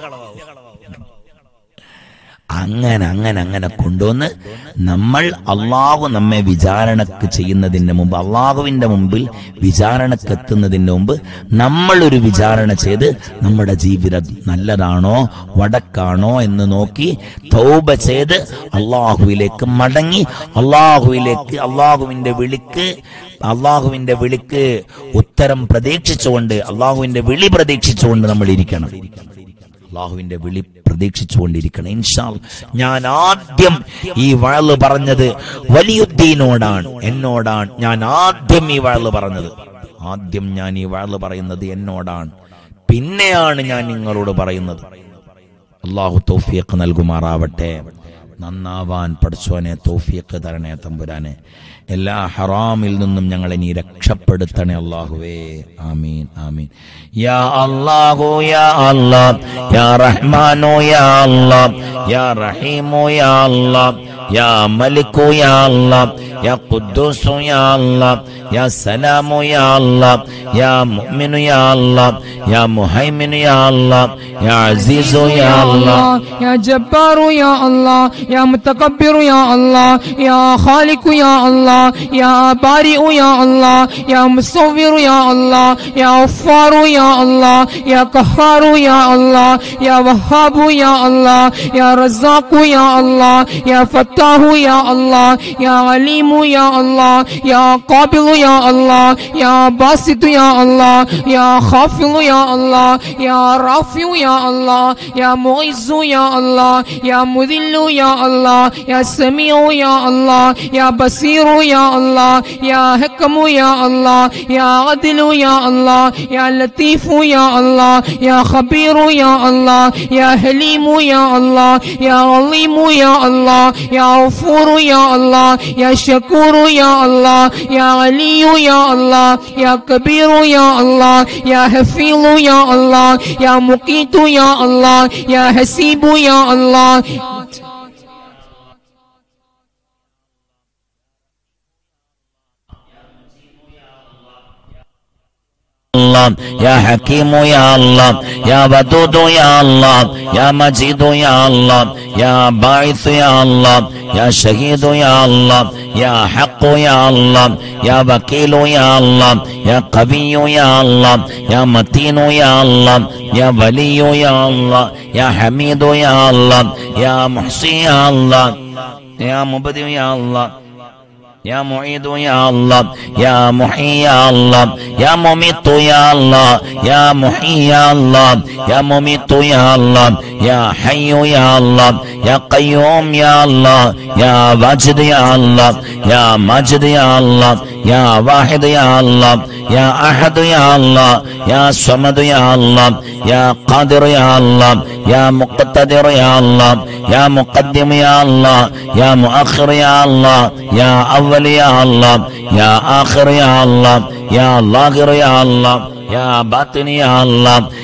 അങ്ങനെ അങ്ങനെ അങ്ങനെ കൊണ്ടുവന്ന് നമ്മൾ അള്ളാഹു നമ്മെ വിചാരണക്ക് ചെയ്യുന്നതിന് മുമ്പ് അള്ളാഹുവിന്റെ മുമ്പിൽ വിചാരണക്ക് എത്തുന്നതിന് മുമ്പ് നമ്മൾ ഒരു വിചാരണ ചെയ്ത് നമ്മുടെ ജീവിതം നല്ലതാണോ വടക്കാണോ എന്ന് നോക്കി തൗബ ചെയ്ത് അള്ളാഹുവിലേക്ക് മടങ്ങി അള്ളാഹുവിലേക്ക് അള്ളാഹുവിന്റെ വിളിക്ക് അള്ളാഹുവിന്റെ വിളിക്ക് ഉത്തരം പ്രതീക്ഷിച്ചുകൊണ്ട് അള്ളാഹുവിന്റെ വിളി പ്രതീക്ഷിച്ചുകൊണ്ട് നമ്മൾ ഇരിക്കണം അള്ളാഹുവിന്റെ വിളി പ്രതീക്ഷിച്ചുകൊണ്ടിരിക്കണം ഇൻഷാൽ ഞാൻ ആദ്യം ഈ വഴല് പറഞ്ഞത് വലിയുദ്ദീനോടാണ് എന്നോടാണ് ഞാൻ ആദ്യം ഈ വഴല് പറഞ്ഞത് ആദ്യം ഞാൻ ഈ വഴല് പറയുന്നത് എന്നോടാണ് പിന്നെയാണ് ഞാൻ നിങ്ങളോട് പറയുന്നത് അള്ളാഹു തൗഫീഖ് നൽകുമാറാവട്ടെ നന്നാവാൻ പഠിച്ചോനെ തൗഫീഖ് തരണേ തമ്പുരാനെ എല്ലാ ഹറാമിൽ നിന്നും ഞങ്ങളെ നീ രക്ഷപ്പെടുത്തണേ അള്ളാഹുവേ ആമീൻ ആമീൻ യാ അല്ലാഹു യാ അല്ലാ യാ റഹ്മാനു യാ അല്ലാ യാ റഹീമു യാ അല്ലാ യാ മലിക്കു യാ അല്ലാ യാ ഖുദ്ദൂസു യാ അല്ലാ യാ സലാമു യാ അല്ലാ യാ മുഅ്മിനു യാ അല്ലാ യാ മുഹൈമിനു യാ അല്ലാ യാ അസീസു യാ അല്ലാ يا جبار يا الله يا متكبر يا الله يا خالق يا الله يا بارئ يا الله يا مصور يا الله يا غفار يا الله يا قهار يا الله يا وهاب يا الله يا رزاق يا الله يا فتاه يا الله يا عليم يا الله يا قابل يا الله يا باسط يا الله يا خافض يا الله يا رافع يا الله يا معز يا الله يا مذل يا الله يا سميع يا الله يا بصير يا الله يا حكم يا الله يا عدل يا الله يا لطيف يا الله يا خبير يا الله يا حليم يا الله يا عليم يا الله يا غفور يا الله يا شكور يا الله يا علي يا الله يا كبير يا الله يا حفيظ يا الله يا مقيت يا الله يا حسيب يا الله الله يا حكيم يا الله يا ودود يا الله يا مجيد يا الله يا باعث يا الله يا شهيد يا الله يا حق يا الله يا وكيل يا الله يا قوي يا الله يا متين يا الله يا ولي يا الله يا حميد يا الله يا محصي يا الله يا مبدئ يا الله يا معيد يا الله يا محيي يا الله يا مميت يا الله يا محيي يا الله يا مميت يا الله يا حي يا الله يا قيوم يا الله يا واجد يا الله يا ماجد يا الله يا واحد يا الله يا أحد يا الله يا صمد يا الله يا قادر يا الله يا مقتدر يا الله يا مقدم يا الله يا مؤخر يا الله يا أول يا الله يا آخر يا الله يا لاغر يا الله يا باطن يا الله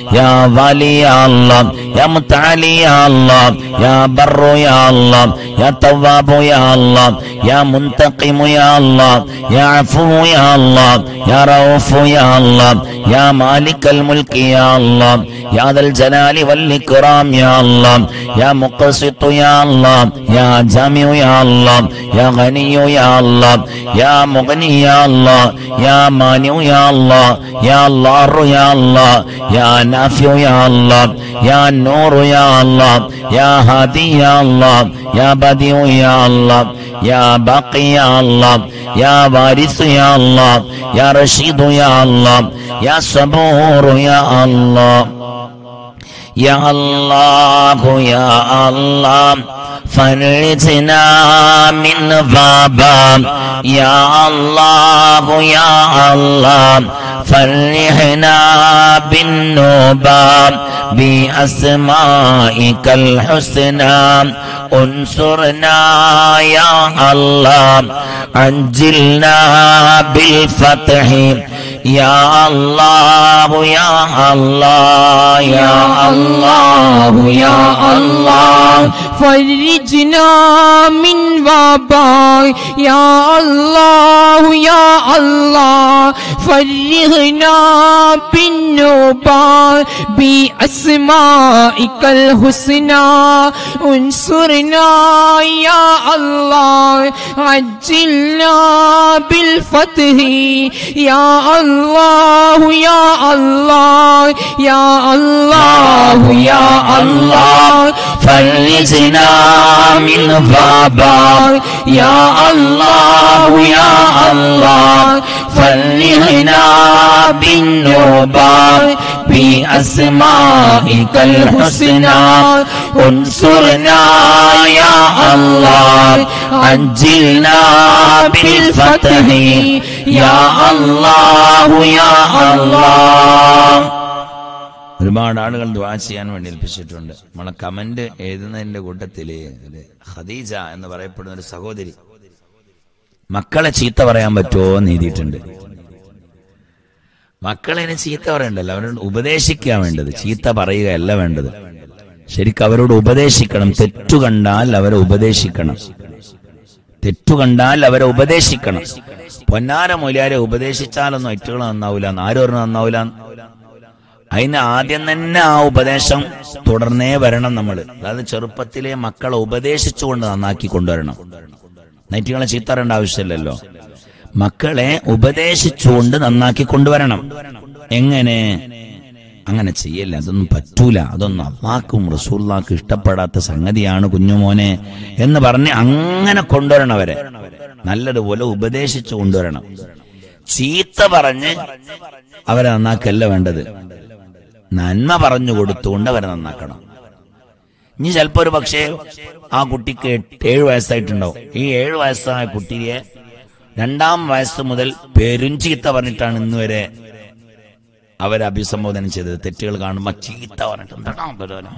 യാ വാലി യാ അല്ലാ യാ മുത്തഅലി യാ അല്ലാ യാ ബർറു യാ അല്ലാ യാ തവ്വാബു യാ അല്ലാ യാ മുൻതഖിമു യാ അല്ലാ യാ അഫു യാ അല്ലാ യാ റഊഫു യാ അല്ലാ യാ മാലിക്കൽ മുൽക്കി യാ അല്ലാ യാ ദൽ ജലാലി വൽ ഇക്റാം യാ അല്ലാ യാ മുഖ്സിത്തു യാ അല്ലാ യാ ജാമിഉ യാ അല്ലാ യാ ഗനിയു യാ അല്ലാ യാ മുഗ്നി യാ അല്ലാ യാ മാനിഉ യാ അല്ലാ യാ ലാറു യാ അല്ലാ യാ നാഫിഉ യാ അല്ലാ യാ നൂറു യാ അല്ലാ യാ ഹാദി യാ അല്ലാ യാ ബദിഉ യാ അല്ലാ യാ ബാഖി യാ അല്ലാ യാ വാരിസ് യാ അല്ലാ യാ റഷീദു യാ അല്ലാ യാ സബൂറു യാ അല്ലാ يا الله يا الله فرجنا من بابا يا الله يا الله فرحنا بالنوبة بأسمائك الحسنى انصرنا يا الله عجلنا بالفتح يا الله يا الله يا الله يا الله فرجنا من وباء يا الله يا الله فرغنا بالنوبة بأسمائك الحسنى انصرنا يا الله عجلنا بالفتح يا الله يا الله يا الله يا الله فرجنا من بابا يا الله يا الله فرحنا بالنوبة بأسمائك الحسنى انصرنا يا الله عجلنا بالفتح يا الله يا الله ഒരുപാട് ആളുകൾ ദ്വാ ചെയ്യാൻ വേണ്ടി ഏൽപ്പിച്ചിട്ടുണ്ട് നമ്മളെ കമന്റ് എഴുതുന്നതിന്റെ കൂട്ടത്തില് ഒരു ഖദീജ എന്ന് പറയപ്പെടുന്ന ഒരു സഹോദരി മക്കളെ ചീത്ത പറയാൻ പറ്റുമോ എന്ന് എഴുതിയിട്ടുണ്ട് മക്കളെ ഇനി ചീത്ത പറയണ്ടല്ലോ അവരോട് ഉപദേശിക്കുക വേണ്ടത് ചീത്ത പറയുകയല്ല വേണ്ടത് ശരിക്കും അവരോട് ഉപദേശിക്കണം തെറ്റു കണ്ടാൽ അവരെ ഉപദേശിക്കണം തെറ്റു കണ്ടാൽ അവരെ ഉപദേശിക്കണം പൊന്നാര മൊലിയാരെ ഉപദേശിച്ചാലൊന്നും ഒറ്റകൾ നന്നാവൂല ആരും പറഞ്ഞു നന്നാവൂല അതിന് ആദ്യം തന്നെ ആ ഉപദേശം തുടർന്നേ വരണം നമ്മൾ അതായത് ചെറുപ്പത്തിലെ മക്കളെ ഉപദേശിച്ചുകൊണ്ട് നന്നാക്കി കൊണ്ടുവരണം നൈറ്റുകളെ ചീത്തറേണ്ട ആവശ്യമില്ലല്ലോ മക്കളെ ഉപദേശിച്ചുകൊണ്ട് നന്നാക്കി കൊണ്ടുവരണം എങ്ങനെ അങ്ങനെ ചെയ്യല്ല അതൊന്നും പറ്റൂല അതൊന്നും അള്ളാക്കും റസൂള്ളാക്കും ഇഷ്ടപ്പെടാത്ത സംഗതിയാണ് കുഞ്ഞുമോനെ എന്ന് പറഞ്ഞ് അങ്ങനെ കൊണ്ടുവരണം അവരെ നല്ലതുപോലെ ഉപദേശിച്ചു കൊണ്ടുവരണം ചീത്ത പറഞ്ഞ് അവരെ നന്നാക്കല്ല വേണ്ടത് നന്മ പറഞ്ഞു കൊടുത്തുകൊണ്ട് അവരെ നന്നാക്കണം ഇനി ചിലപ്പോ ഒരു പക്ഷേ ആ കുട്ടിക്ക് എട്ട് ഏഴ് വയസ്സായിട്ടുണ്ടാവും ഈ ഏഴ് വയസ്സായ കുട്ടിയെ രണ്ടാം വയസ്സ് മുതൽ പെരുംചീത്ത പറഞ്ഞിട്ടാണ് ഇന്ന് വരെ അവരെ അഭിസംബോധന ചെയ്തത് തെറ്റുകൾ കാണുമ്പോ ചീത്ത പറഞ്ഞിട്ട് എന്താടാ ബലോല?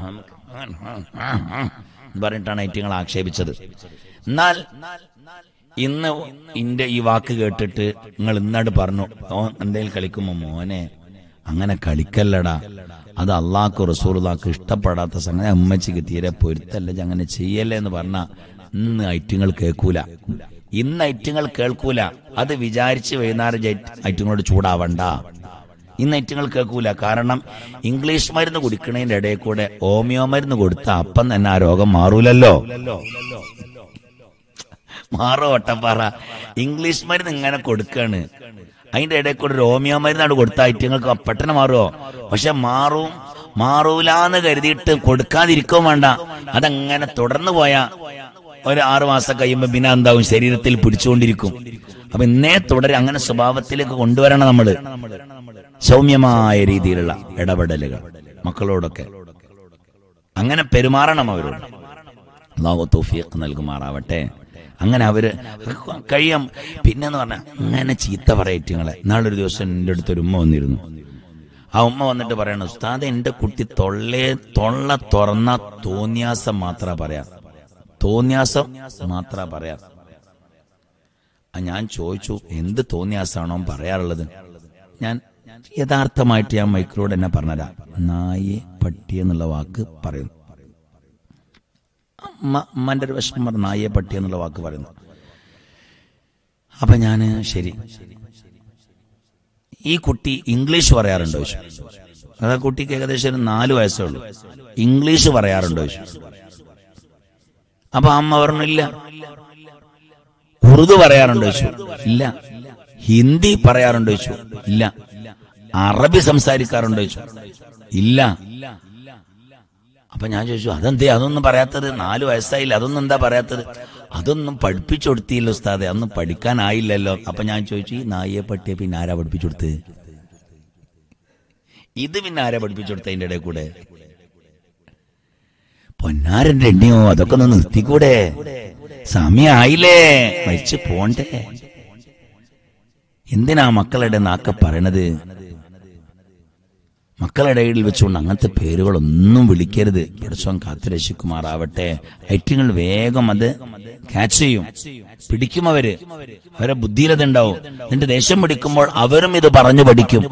എന്ന് പറഞ്ഞിട്ടാണ് ഐറ്റങ്ങൾ ആക്ഷേപിച്ചത് എന്നാൽ ഇന്ന് ഇന്റെ ഈ വാക്ക് കേട്ടിട്ട് നിങ്ങൾ ഇന്നാട് പറഞ്ഞു ഓ എന്തെങ്കിലും കളിക്കുമ്പോ മോനെ അങ്ങനെ കളിക്കല്ലടാ അത് അള്ളാഹ്ക്ക് റസൂർലാക്ക് ഇഷ്ടപ്പെടാത്ത സംഗതി അമ്മച്ചിക്ക് തീരെ പൊരുത്തല്ല ഇജ്ജ് അങ്ങനെ ചെയ്യല്ലേ എന്ന് പറഞ്ഞ ഇന്ന് ഐറ്റങ്ങൾ കേൾക്കൂല ഇന്ന് ഐറ്റങ്ങൾ കേൾക്കൂല അത് വിചാരിച്ച് വൈകുന്നേരം ജെ- ഐറ്റങ്ങളോട് ചൂടാവണ്ട ഇന്ന് ഐറ്റങ്ങൾ കേൾക്കൂല കാരണം ഇംഗ്ലീഷ് മരുന്ന് കുടിക്കണതിന്റെ ഇടയിൽ കൂടെ ഹോമിയോ മരുന്ന് കൊടുത്ത അപ്പം തന്നെ ആ രോഗം മാറൂലല്ലോ മാറോ ഒട്ടപ്പാറ ഇംഗ്ലീഷ് മരുന്ന് ഇങ്ങനെ കൊടുക്കാണ് അതിന്റെ ഇടയിൽ കൂടെ ഒരു ഹോമിയോ മരുന്നാണ് കൊടുത്ത ഐറ്റങ്ങൾക്ക് പെട്ടെന്ന് മാറുമോ പക്ഷെ മാറും മാറൂലാന്ന് കരുതിയിട്ട് കൊടുക്കാതിരിക്കുകയും വേണ്ട അതങ്ങനെ തുടർന്നു പോയാ ഒരു ആറു മാസം കഴിയുമ്പോ പിന്നെ എന്താവും ശരീരത്തിൽ പിടിച്ചുകൊണ്ടിരിക്കും അപ്പൊ ഇന്നേ തുടരെ അങ്ങനെ സ്വഭാവത്തിലേക്ക് കൊണ്ടുവരണം നമ്മള് സൗമ്യമായ രീതിയിലുള്ള ഇടപെടലുകൾ മക്കളോടൊക്കെ അങ്ങനെ പെരുമാറണം അവരോട് അള്ളാഹു തൗഫീഖ് നൽകുമാറാവട്ടെ അങ്ങനെ അവര് കഴിയാം പിന്നെന്ന് പറഞ്ഞാൽ അങ്ങനെ ചീത്ത പറയറ്റുങ്ങളെ നാളൊരു ദിവസം എൻ്റെ അടുത്തൊരു ഉമ്മ വന്നിരുന്നു ആ ഉമ്മ വന്നിട്ട് പറയണം ഉസ്താദ് എന്റെ കുട്ടി തൊള്ളേ തൊള്ള തുറന്ന തോന്നിയാസം മാത്ര പറയാം തോന്നിയാസം മാത്ര പറയാം ആ ഞാൻ ചോദിച്ചു എന്ത് തോന്നിയാസാണോ പറയാറുള്ളത് ഞാൻ യഥാർത്ഥമായിട്ട് ഞാൻ മൈക്രോട് എന്നെ പറഞ്ഞുതരാം നായെ പട്ടി എന്നുള്ള വാക്ക് പറയുന്നു അമ്മ അമ്മന്റെ ഒരു വിഷമം പറഞ്ഞ നായെ പട്ടി എന്നുള്ള വാക്ക് പറയുന്നു അപ്പൊ ഞാന് ശരി ഈ കുട്ടി ഇംഗ്ലീഷ് പറയാറുണ്ടോ ചോദിച്ചു അതാ കുട്ടിക്ക് ഏകദേശം ഒരു നാല് വയസ്സേ ഉള്ളൂ ഇംഗ്ലീഷ് പറയാറുണ്ടോ ചോദിച്ചു അപ്പൊ അമ്മ പറഞ്ഞില്ല ഉറുദു പറയാറുണ്ടോ ചോദിച്ചു ഇല്ല ഹിന്ദി പറയാറുണ്ടോ ചോദിച്ചു ഇല്ല അറബി സംസാരിക്കാറുണ്ടോ ചോദിച്ചു ഇല്ല അപ്പൊ ഞാൻ ചോദിച്ചു അതെന്തേ അതൊന്നും പറയാത്തത് നാല് വയസ്സായില്ല അതൊന്നും എന്താ പറയാത്തത് അതൊന്നും പഠിപ്പിച്ചു കൊടുത്തില്ല ഉസ്താദെ അതൊന്നും പഠിക്കാനായില്ലല്ലോ അപ്പൊ ഞാൻ ചോദിച്ചു ഈ നായിയെ പട്ടിയെ പിന്നെ ആരാ പഠിപ്പിച്ചു കൊടുത്ത് ഇത് പിന്നെ ആരാ പഠിപ്പിച്ചു കൊടുത്ത അതിന്റെ ഇടയിൽ കൂടെ പൊന്നാരന്റെ എണ്ണിയോ അതൊക്കെ ഒന്ന് നിർത്തിക്കൂടെ സമയായില്ലേ മരിച്ചു പോണ്ടേ എന്തിനാ മക്കളുടെ നാക്ക പറയണത് മക്കളുടെ ഇടയിൽ വെച്ചുകൊണ്ട് അങ്ങനത്തെ പേരുകളൊന്നും വിളിക്കരുത് പടച്ചോൻ കാത്തുരക്ഷിക്കുമാറാവട്ടെ ഐറ്റിങ്ങൾ വേഗം അത് ക്യാച്ച് ചെയ്യും പിടിക്കും അവര് അവരെ ബുദ്ധിയിലത് ഉണ്ടാവും എന്നിട്ട് ദേഷ്യം പിടിക്കുമ്പോൾ അവരും ഇത് പറഞ്ഞു പഠിക്കും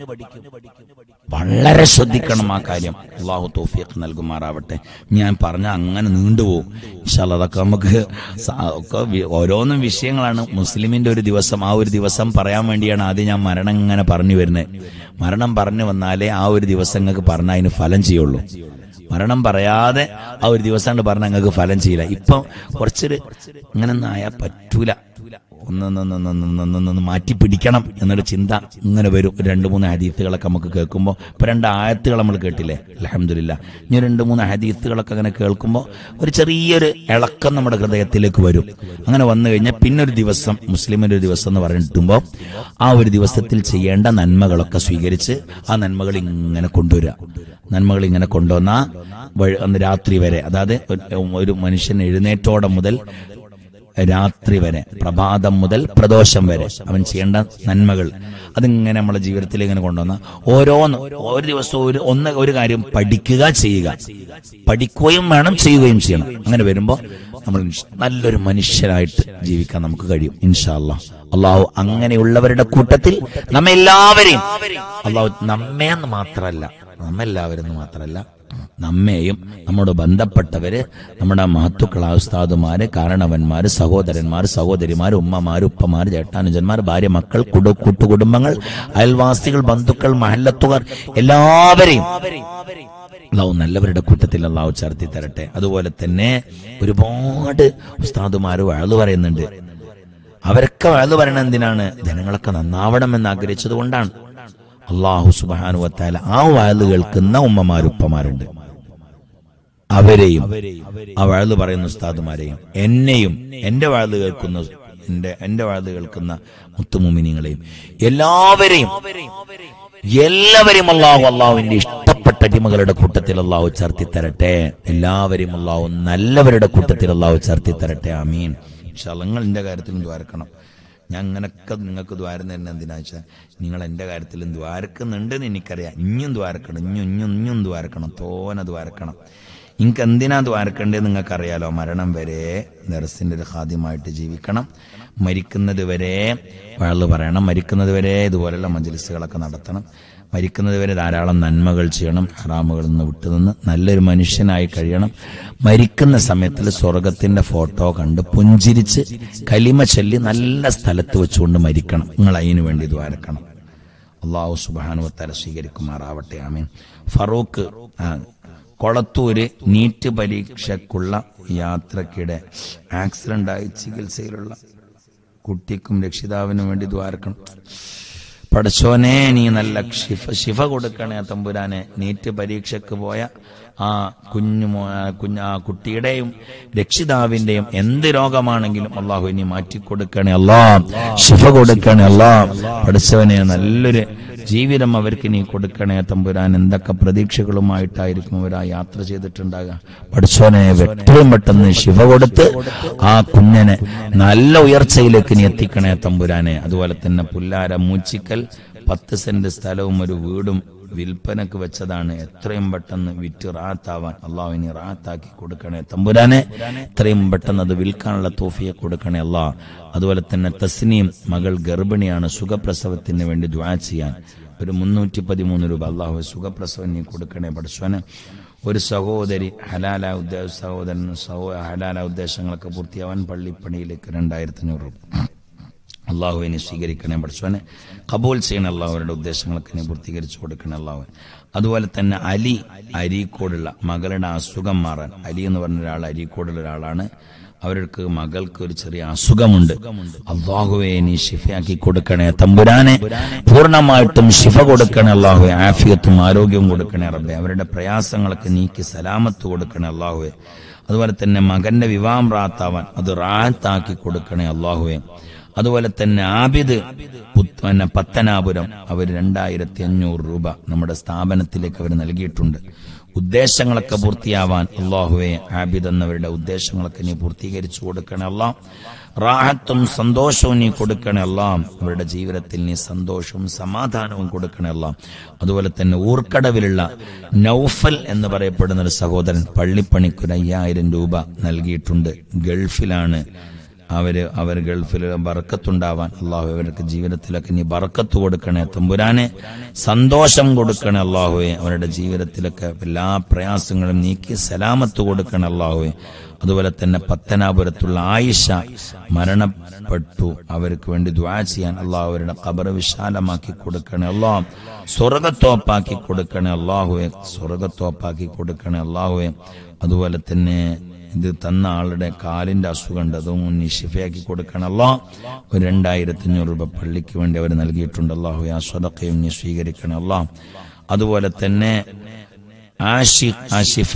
വളരെ ശ്രദ്ധിക്കണം ആ കാര്യം അള്ളാഹു തോഫിയൊക്കെ നൽകുമാറാവട്ടെ ഞാൻ പറഞ്ഞ അങ്ങനെ നീണ്ടുപോകും ഇൻഷാല്ല അതൊക്കെ നമുക്ക് സ- ഒക്കെ വി- ഓരോന്നും വിഷയങ്ങളാണ് മുസ്ലിമിന്റെ ഒരു ദിവസം ആ ഒരു ദിവസം പറയാൻ വേണ്ടിയാണ് ആദ്യം ഞാൻ മരണം ഇങ്ങനെ പറഞ്ഞു വരുന്നത് മരണം പറഞ്ഞു വന്നാലേ ആ ഒരു ദിവസം നിങ്ങൾക്ക് പറഞ്ഞാൽ അതിന് ഫലം ചെയ്യുള്ളൂ മരണം പറയാതെ ആ ഒരു ദിവസം കൊണ്ട് പറഞ്ഞാൽ നിങ്ങൾക്ക് ഫലം ചെയ്യില്ല ഇപ്പം കുറച്ചൊരു ഇങ്ങനെ ഒന്നും ആയാൽ പറ്റൂല ഒന്ന് മാറ്റി പിടിക്കണം എന്നൊരു ചിന്ത ഇങ്ങനെ വരും ഒരു രണ്ട് മൂന്ന് ഹദീത്തുകളൊക്കെ നമുക്ക് കേൾക്കുമ്പോൾ ഇപ്പൊ രണ്ട് ആയത്തുകൾ നമ്മൾ കേട്ടില്ലേ അലഹമില്ല ഇനി രണ്ട് മൂന്ന് ഹദീത്തുകളൊക്കെ അങ്ങനെ കേൾക്കുമ്പോൾ ഒരു ചെറിയൊരു ഇളക്കം നമ്മുടെ ഹൃദയത്തിലേക്ക് വരും അങ്ങനെ വന്നു കഴിഞ്ഞാൽ പിന്നെ ഒരു ദിവസം മുസ്ലിമിന്റെ ഒരു ദിവസം എന്ന് പറഞ്ഞിട്ടുമ്പോൾ ആ ഒരു ദിവസത്തിൽ ചെയ്യേണ്ട നന്മകളൊക്കെ സ്വീകരിച്ച് ആ നന്മകൾ ഇങ്ങനെ കൊണ്ടുവരിക നന്മകൾ ഇങ്ങനെ കൊണ്ടുവന്ന വഴി- അന്ന് രാത്രി വരെ അതായത് ഒരു- ഒരു മനുഷ്യൻ എഴുന്നേറ്റോടെ മുതൽ രാത്രി വരെ പ്രഭാതം മുതൽ പ്രദോഷം വരെ അവൻ ചെയ്യേണ്ട നന്മകൾ അതിങ്ങനെ നമ്മുടെ ജീവിതത്തിൽ ഇങ്ങനെ കൊണ്ടുവന്ന ഓരോന്ന് ഒരു ദിവസവും ഒരു ഒന്ന് ഒരു കാര്യം പഠിക്കുക ചെയ്യുക പഠിക്കുകയും വേണം ചെയ്യുകയും ചെയ്യണം അങ്ങനെ വരുമ്പോൾ നമ്മൾ നല്ലൊരു മനുഷ്യരായിട്ട് ജീവിക്കാൻ നമുക്ക് കഴിയും ഇൻഷാല്ല അള്ളാഹു അങ്ങനെയുള്ളവരുടെ കൂട്ടത്തിൽ നമ്മെല്ലാവരെയും അള്ളാഹു നമ്മെ എന്ന് മാത്രമല്ല നമ്മെല്ലാവരും എന്ന് മാത്രമല്ല നമ്മെയും നമ്മോട് ബന്ധപ്പെട്ടവര് നമ്മുടെ മഹത്തുക്കളായ ഉസ്താദുമാര് കാരണവന്മാര് സഹോദരന്മാർ സഹോദരിമാര് ഉമ്മമാര് ഉപ്പമാര് ചേട്ടാനുജന്മാർ ഭാര്യ മക്കൾ കുടു കൂട്ടുകുടുംബങ്ങൾ അയൽവാസികൾ ബന്ധുക്കൾ മഹല്ലത്തുകാർ എല്ലാവരെയും അള്ളാഹു നല്ലവരുടെ കൂട്ടത്തിൽ അള്ളാഹു ചേർത്തി തരട്ടെ അതുപോലെ തന്നെ ഒരുപാട് ഉസ്താദുമാര് വഴു പറയുന്നുണ്ട് അവരൊക്കെ വഴു പറയണത് എന്തിനാണ് ജനങ്ങളൊക്കെ നന്നാവണമെന്ന് ആഗ്രഹിച്ചത് കൊണ്ടാണ് അള്ളാഹു സുബാനു വത്താല ആ വഴു കേൾക്കുന്ന ഉമ്മമാരുപ്പമാരുണ്ട് അവരെയും ആ വഴു പറയുന്ന ഉസ്താദുമാരെയും എന്നെയും എന്റെ വഴു കേൾക്കുന്ന എന്റെ എന്റെ വഴു കേൾക്കുന്ന മുത്തുമുമിനിങ്ങളെയും എല്ലാവരെയും എല്ലാവരെയും അള്ളാഹു അള്ളാഹുവിന്റെ ഇഷ്ടപ്പെട്ട അടിമകളുടെ കൂട്ടത്തിൽ അള്ളാഹു ചേർത്തി തരട്ടെ എല്ലാവരെയും അള്ളാഹു നല്ലവരുടെ കൂട്ടത്തിൽ അള്ളാഹു ചേർത്തി തരട്ടെ അമീൻ നിങ്ങൾ എന്റെ കാര്യത്തിലും ദ്വാരക്കണം ഞാൻ അങ്ങനൊക്കെ നിങ്ങൾക്ക് ദ്വാരം തരുന്ന എന്തിനാ വെച്ചാൽ നിങ്ങൾ എന്റെ കാര്യത്തിലും ദ്വാരക്കുന്നുണ്ടെന്ന് എനിക്കറിയാം ഇഞ്ഞും ദ്വാരക്കണം ഇഞ്ഞും ഇഞ്ഞും ഇഞ്ഞും ദ്വാരക്കണം തോനെ ദ്വാരക്കണം എനിക്ക് എന്തിനാ ദ്വാരക്കേണ്ടത് നിങ്ങൾക്കറിയാലോ മരണം വരെ ദർസിന്റെ ഒരു ഹാദ്യമായിട്ട് ജീവിക്കണം മരിക്കുന്നത് വരെ വഴല് പറയണം മരിക്കുന്നത് വരെ ഇതുപോലെയുള്ള മജലിസുകളൊക്കെ നടത്തണം മരിക്കുന്നത് വരെ ധാരാളം നന്മകൾ ചെയ്യണം ഹറാമുകളിൽ നിന്ന് വിട്ടുനിന്ന് നല്ലൊരു മനുഷ്യനായി കഴിയണം മരിക്കുന്ന സമയത്തിൽ സ്വർഗത്തിന്റെ ഫോട്ടോ കണ്ട് പുഞ്ചിരിച്ച് കലിമ ചൊല്ലി നല്ല സ്ഥലത്ത് വെച്ചുകൊണ്ട് മരിക്കണം നിങ്ങൾ അതിനു വേണ്ടി ദ്വാരക്കണം അള്ളാഹു സുബാനുവത്തല സ്വീകരിക്കുമാറാവട്ടെ ആമീൻ ഫറൂഖ് ആ, കൊളത്തൂര് നീറ്റ് പരീക്ഷയ്ക്കുള്ള യാത്രക്കിടെ ആക്സിഡന്റായി ചികിത്സയിലുള്ള കുട്ടിക്കും രക്ഷിതാവിനും വേണ്ടി ദ്വാരക്കണം പടച്ചോനെ നീ നല്ല ശിഫ ശിഫ കൊടുക്കണേ തമ്പുരാനെ നീറ്റ് പരീക്ഷയ്ക്ക് പോയ ആ കുഞ്ഞു മോ- ആ കുഞ്ഞ് ആ കുട്ടിയുടെയും രക്ഷിതാവിന്റെയും എന്ത് രോഗമാണെങ്കിലും അള്ളാഹു ഇനി മാറ്റിക്കൊടുക്കണേ അല്ലാ ശിഫ കൊടുക്കണേ അല്ലാ പഠിച്ചവനെ നല്ലൊരു ജീവിതം അവർക്ക് നീ കൊടുക്കണേ തമ്പുരാൻ എന്തൊക്കെ പ്രതീക്ഷകളുമായിട്ടായിരിക്കും അവർ ആ യാത്ര ചെയ്തിട്ടുണ്ടാകുക പഠിച്ചോനെ എത്രയും പെട്ടെന്ന് ശിവ കൊടുത്ത് ആ കുഞ്ഞനെ നല്ല ഉയർച്ചയിലേക്ക് നീ എത്തിക്കണേ തമ്പുരാനെ അതുപോലെ തന്നെ പുല്ലാര മൂച്ചിക്കൽ പത്ത് സെന്റ് സ്ഥലവും ഒരു വീടും വിൽപ്പനക്ക് വെച്ചതാണ് എത്രയും പെട്ടെന്ന് വിറ്റ് റാത്താവാൻ അള്ളാഹുവിനെ റാത്താക്കി കൊടുക്കണേ തമ്പുരാനെ എത്രയും പെട്ടെന്ന് അത് വിൽക്കാനുള്ള തോഫിയെ കൊടുക്കണേ അള്ളാഹ് അതുപോലെ തന്നെ തസ്നീം മകൾ ഗർഭിണിയാണ് സുഖപ്രസവത്തിന് വേണ്ടി ദ്വാ ചെയ്യാൻ ഒരു മുന്നൂറ്റി പതിമൂന്ന് രൂപ അള്ളാഹു സുഖപ്രസവം നീ കൊടുക്കണേ പഠിച്ചോന് ഒരു സഹോദരി ഹലാല ഉദ്ദേശ സഹോദരൻ സഹോ ഹലാല ഉദ്ദേശങ്ങളൊക്കെ പൂർത്തിയാവാൻ പള്ളിപ്പണിയിലേക്ക് രണ്ടായിരത്തി അഞ്ഞൂറ് രൂപ അള്ളാഹുവിനെ സ്വീകരിക്കണേ പഠിച്ചോനെ കബൂൽ ചെയ്യണ അള്ളാഹുവരുടെ ഉദ്ദേശങ്ങളൊക്കെ നീ പൂർത്തീകരിച്ചു കൊടുക്കണേ അള്ളാഹു അതുപോലെ തന്നെ അലി അരീക്കോടുള്ള മകളുടെ അസുഖം മാറാൻ അലി എന്ന് പറഞ്ഞ ഒരാൾ അരീക്കോടുള്ള ഒരാളാണ് അവർക്ക് മകൾക്ക് ഒരു ചെറിയ അസുഖമുണ്ട് അള്ളാഹുവെ നീ ഷിഫയാക്കി കൊടുക്കണേ തമ്പുരാനെ പൂർണ്ണമായിട്ടും ഷിഫ കൊടുക്കണേ അള്ളാഹുവെ ആഫിയത്തും ആരോഗ്യവും കൊടുക്കണേ റബ്ബെ അവരുടെ പ്രയാസങ്ങളൊക്കെ നീക്കി സലാമത്ത് കൊടുക്കണേ അള്ളാഹുവെ അതുപോലെ തന്നെ മകന്റെ വിവാഹം റാത്താവാൻ അത് റാത്താക്കി കൊടുക്കണേ അള്ളാഹുവെ അതുപോലെ തന്നെ ആബിദ് പുത്ത് പിന്നെ പത്തനാപുരം അവർ രണ്ടായിരത്തി അഞ്ഞൂറ് രൂപ നമ്മുടെ സ്ഥാപനത്തിലേക്ക് അവർ നൽകിയിട്ടുണ്ട് ഉദ്ദേശങ്ങളൊക്കെ പൂർത്തിയാവാൻ അള്ളാഹുവെ ആബിദ് എന്നവരുടെ ഉദ്ദേശങ്ങളൊക്കെ നീ പൂർത്തീകരിച്ചു കൊടുക്കണേ അല്ലാം റാഹത്തും സന്തോഷവും നീ കൊടുക്കണേ അല്ലാം അവരുടെ ജീവിതത്തിൽ നീ സന്തോഷവും സമാധാനവും കൊടുക്കണേ അല്ലാം അതുപോലെ തന്നെ ഊർക്കടവിലുള്ള നൗഫൽ എന്ന് പറയപ്പെടുന്ന ഒരു സഹോദരൻ പള്ളിപ്പണിക്കൊരു അയ്യായിരം രൂപ നൽകിയിട്ടുണ്ട് ഗൾഫിലാണ് അവര് അവർ ഗൾഫിൽ ബറക്കത്തുണ്ടാവാൻ അള്ളാഹു അവർക്ക് ജീവിതത്തിലൊക്കെ നീ ബറക്കത്ത് കൊടുക്കണേ തമ്പുരാനെ സന്തോഷം കൊടുക്കണേ അള്ളാഹുവെ അവരുടെ ജീവിതത്തിലൊക്കെ എല്ലാ പ്രയാസങ്ങളും നീക്കി സലാമത്ത് കൊടുക്കണേ അള്ളാഹുവെ അതുപോലെ തന്നെ പത്തനാപുരത്തുള്ള ആയിഷ മരണപ്പെട്ടു അവർക്ക് വേണ്ടി ദ്വാ ചെയ്യാൻ അള്ളാഹു അവരുടെ കബറ് വിശാലമാക്കി കൊടുക്കണേ അള്ളാഹ് സ്വർഗത്തോപ്പാക്കി കൊടുക്കണേ അള്ളാഹുവെ സ്വർഗത്തോപ്പാക്കി കൊടുക്കണേ അള്ളാഹുവെ അതുപോലെ തന്നെ ഇത് തന്ന ആളുടെ കാലിന്റെ അസുഖമുണ്ട് അതും നീ ഷിഫയാക്കി കൊടുക്കണല്ലോ ഒരു രണ്ടായിരത്തി അഞ്ഞൂറ് രൂപ പള്ളിക്ക് വേണ്ടി അവർ നൽകിയിട്ടുണ്ട് അള്ളാഹു ആ സ്വതക്കയും നീ സ്വീകരിക്കണല്ലോ അതുപോലെ തന്നെ ആഷി ആഷിഫ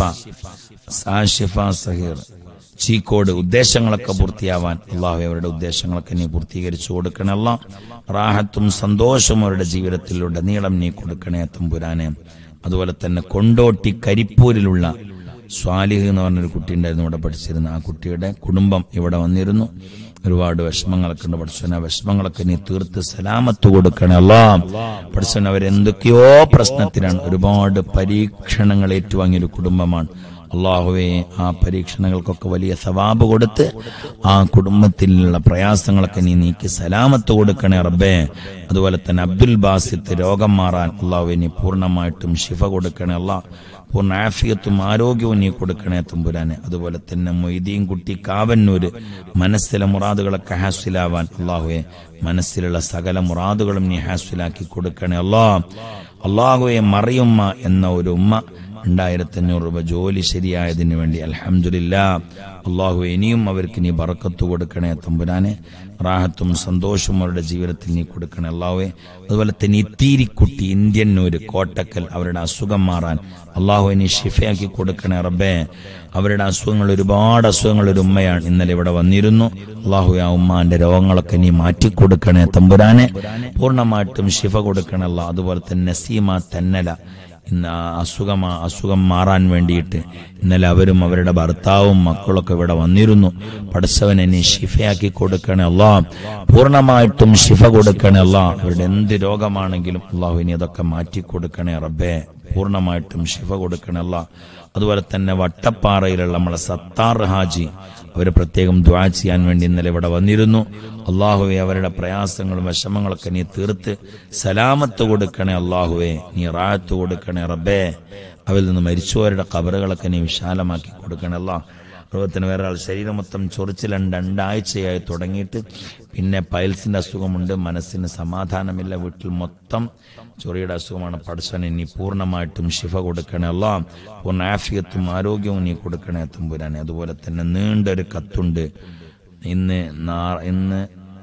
ആഷിഫ സഹീർ ചീക്കോട് ഉദ്ദേശങ്ങളൊക്കെ പൂർത്തിയാവാൻ അള്ളാഹു അവരുടെ ഉദ്ദേശങ്ങളൊക്കെ നീ പൂർത്തീകരിച്ചു കൊടുക്കണല്ല റാഹത്തും സന്തോഷവും അവരുടെ ജീവിതത്തിലൂടെ നീളം നീ കൊടുക്കണേ തമ്പുരാനെ അതുപോലെ തന്നെ കൊണ്ടോട്ടി കരിപ്പൂരിലുള്ള സ്വാലിഹ് എന്ന് പറഞ്ഞൊരു കുട്ടി ഉണ്ടായിരുന്നു ഇവിടെ പഠിച്ചിരുന്ന ആ കുട്ടിയുടെ കുടുംബം ഇവിടെ വന്നിരുന്നു ഒരുപാട് വിഷമങ്ങളൊക്കെ ഉണ്ട് പഠിച്ചവൻ ആ വിഷമങ്ങളൊക്കെ നീ തീർത്ത് സലാമത്ത് കൊടുക്കണേ അല്ലാ പഠിച്ചവൻ അവരെന്തൊക്കെയോ പ്രശ്നത്തിലാണ് ഒരുപാട് പരീക്ഷണങ്ങൾ ഏറ്റുവാങ്ങിയൊരു കുടുംബമാണ് അള്ളാഹുവെ ആ പരീക്ഷണങ്ങൾക്കൊക്കെ വലിയ സവാബ് കൊടുത്ത് ആ കുടുംബത്തിലുള്ള പ്രയാസങ്ങളൊക്കെ നീ നീക്കി സലാമത്ത് കൊടുക്കണേ റബ്ബേ അതുപോലെ തന്നെ അബ്ദുൽ ബാസിത്ത് രോഗം മാറാൻ അള്ളാഹുവെ നീ പൂർണ്ണമായിട്ടും ശിഫ കൊടുക്കണേ അള്ളാഹ് പൂർണ്ണ ആഫിയത്തും ആരോഗ്യവും നീ കൊടുക്കണേ തുമ്പുരാനെ അതുപോലെ തന്നെ മൊയ്തീൻ കുട്ടി കാവന്നൂര് മനസ്സിലെ മുറാദുകളൊക്കെ ഹാസിലാവാൻ അള്ളാഹുവെ മനസ്സിലുള്ള സകല മുറാദുകളും നീ ഹാസിലാക്കി കൊടുക്കണേ അല്ലാ അള്ളാഹുവെ മറിയുമ്മ എന്ന ഒരു ഉമ്മ രണ്ടായിരത്തി അഞ്ഞൂറ് രൂപ ജോലി ശരിയായതിനു വേണ്ടി അലഹമില്ല അള്ളാഹു ഇനിയും അവർക്ക് നീ ബറക്കത്ത് കൊടുക്കണേ തമ്പുരാനെ റാഹത്തും സന്തോഷവും അവരുടെ ജീവിതത്തിൽ നീ കൊടുക്കണേ അള്ളാഹുവെ അതുപോലെ തന്നെ ഇത്തീരിക്കുട്ടി ഇന്ത്യന്നൂര് കോട്ടക്കൽ അവരുടെ അസുഖം മാറാൻ അള്ളാഹു നീ ഷിഫയാക്കി കൊടുക്കണേ റബ്ബേ അവരുടെ അസുഖങ്ങൾ ഒരുപാട് അസുഖങ്ങൾ ഒരു ഉമ്മയാണ് ഇന്നലെ ഇവിടെ വന്നിരുന്നു അള്ളാഹു ആ ഉമ്മാന്റെ രോഗങ്ങളൊക്കെ നീ മാറ്റിക്കൊടുക്കണേ തമ്പുരാനെ പൂർണ്ണമായിട്ടും ഷിഫ കൊടുക്കണല്ല അതുപോലെ തന്നെ നസീമ തെന്നല ഇന്ന് ആ അസുഖം അസുഖം മാറാൻ വേണ്ടിയിട്ട് ഇന്നലെ അവരും അവരുടെ ഭർത്താവും മക്കളൊക്കെ ഇവിടെ വന്നിരുന്നു പഠിച്ചവനെ നീ ഷിഫയാക്കി കൊടുക്കണേ അല്ലാ പൂർണ്ണമായിട്ടും ഷിഫ കൊടുക്കണേ അല്ലാ അവരുടെ എന്ത് രോഗമാണെങ്കിലും അള്ളാഹു ഇനി അതൊക്കെ മാറ്റി കൊടുക്കണേ റബ്ബേ പൂർണ്ണമായിട്ടും ഷിഫ കൊടുക്കണേ അല്ലാ അതുപോലെ തന്നെ വട്ടപ്പാറയിലുള്ള നമ്മളെ സത്താർ ഹാജി അവർ പ്രത്യേകം ദ്വാ ചെയ്യാൻ വേണ്ടി ഇന്നലെ ഇവിടെ വന്നിരുന്നു അള്ളാഹുവെ അവരുടെ പ്രയാസങ്ങളും വിഷമങ്ങളൊക്കെ നീ തീർത്ത് സലാമത്ത് കൊടുക്കണേ അള്ളാഹുവെ നീ റായത്ത് കൊടുക്കണേ റബ്ബേ അവരിൽ നിന്ന് മരിച്ചവരുടെ കബറുകളൊക്കെ നീ വിശാലമാക്കി കൊടുക്കണേ അല്ലാ രോഗത്തിന് വേറെ ആൾ ശരീരം മൊത്തം ചൊറിച്ചിലും രണ്ടാഴ്ചയായി തുടങ്ങിയിട്ട് പിന്നെ പൈൽസിന്റെ അസുഖമുണ്ട് മനസ്സിന് സമാധാനമില്ല വീട്ടിൽ മൊത്തം ചൊറിയുടെ അസുഖമാണ് പഠിച്ചവനെ നീ പൂർണ്ണമായിട്ടും ശിഫ കൊടുക്കണേ അല്ല പൂർണ്ണ ആഫിയത്തും ആരോഗ്യവും നീ കൊടുക്കണേ തമ്പുരാനെ അതുപോലെ തന്നെ നീണ്ടൊരു കത്തുണ്ട് ഇന്ന് നാ- ഇന്ന്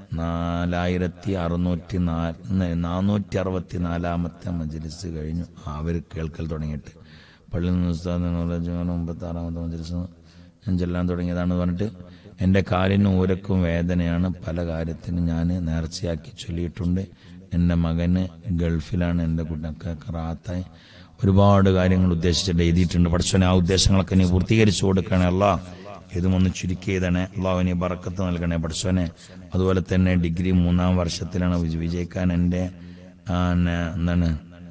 നാലായിരത്തി അറുന്നൂറ്റി നാല് നാനൂറ്റി അറുപത്തി നാലാമത്തെ മജ്ലിസ് കഴിഞ്ഞു അവർ കേൾക്കൽ തുടങ്ങിയിട്ട് പള്ളിയിൽ നിന്ന് ഉസ്താദ് നോളജ് മുമ്പത്തി ആറാമത്തെ മജ്ലിസ് ഞാൻ ചെല്ലാൻ തുടങ്ങിയതാണ് പറഞ്ഞിട്ട് എൻ്റെ കാലിനും ഊരക്കും വേദനയാണ് പല കാര്യത്തിനും ഞാൻ നേർച്ചയാക്കി ചൊല്ലിയിട്ടുണ്ട് എൻ്റെ മകന് ഗൾഫിലാണ് എൻ്റെ കുട്ടിയൊക്കെ റാത്തായി ഒരുപാട് കാര്യങ്ങൾ ഉദ്ദേശിച്ചിട്ട് എഴുതിയിട്ടുണ്ട് പഠിച്ചോനെ ആ ഉദ്ദേശങ്ങളൊക്കെ നീ പൂർത്തീകരിച്ചു കൊടുക്കണേ അല്ല ഇതും ഒന്ന് ചുരുക്കി എഴുതണേ അള്ളാഹുവിന് ബറക്കത്ത് നൽകണേ പഠിച്ചോനെ അതുപോലെ തന്നെ ഡിഗ്രി മൂന്നാം വർഷത്തിലാണ് വിജ- വിജയിക്കാൻ എൻ്റെ ആ, ന- എന്താണ്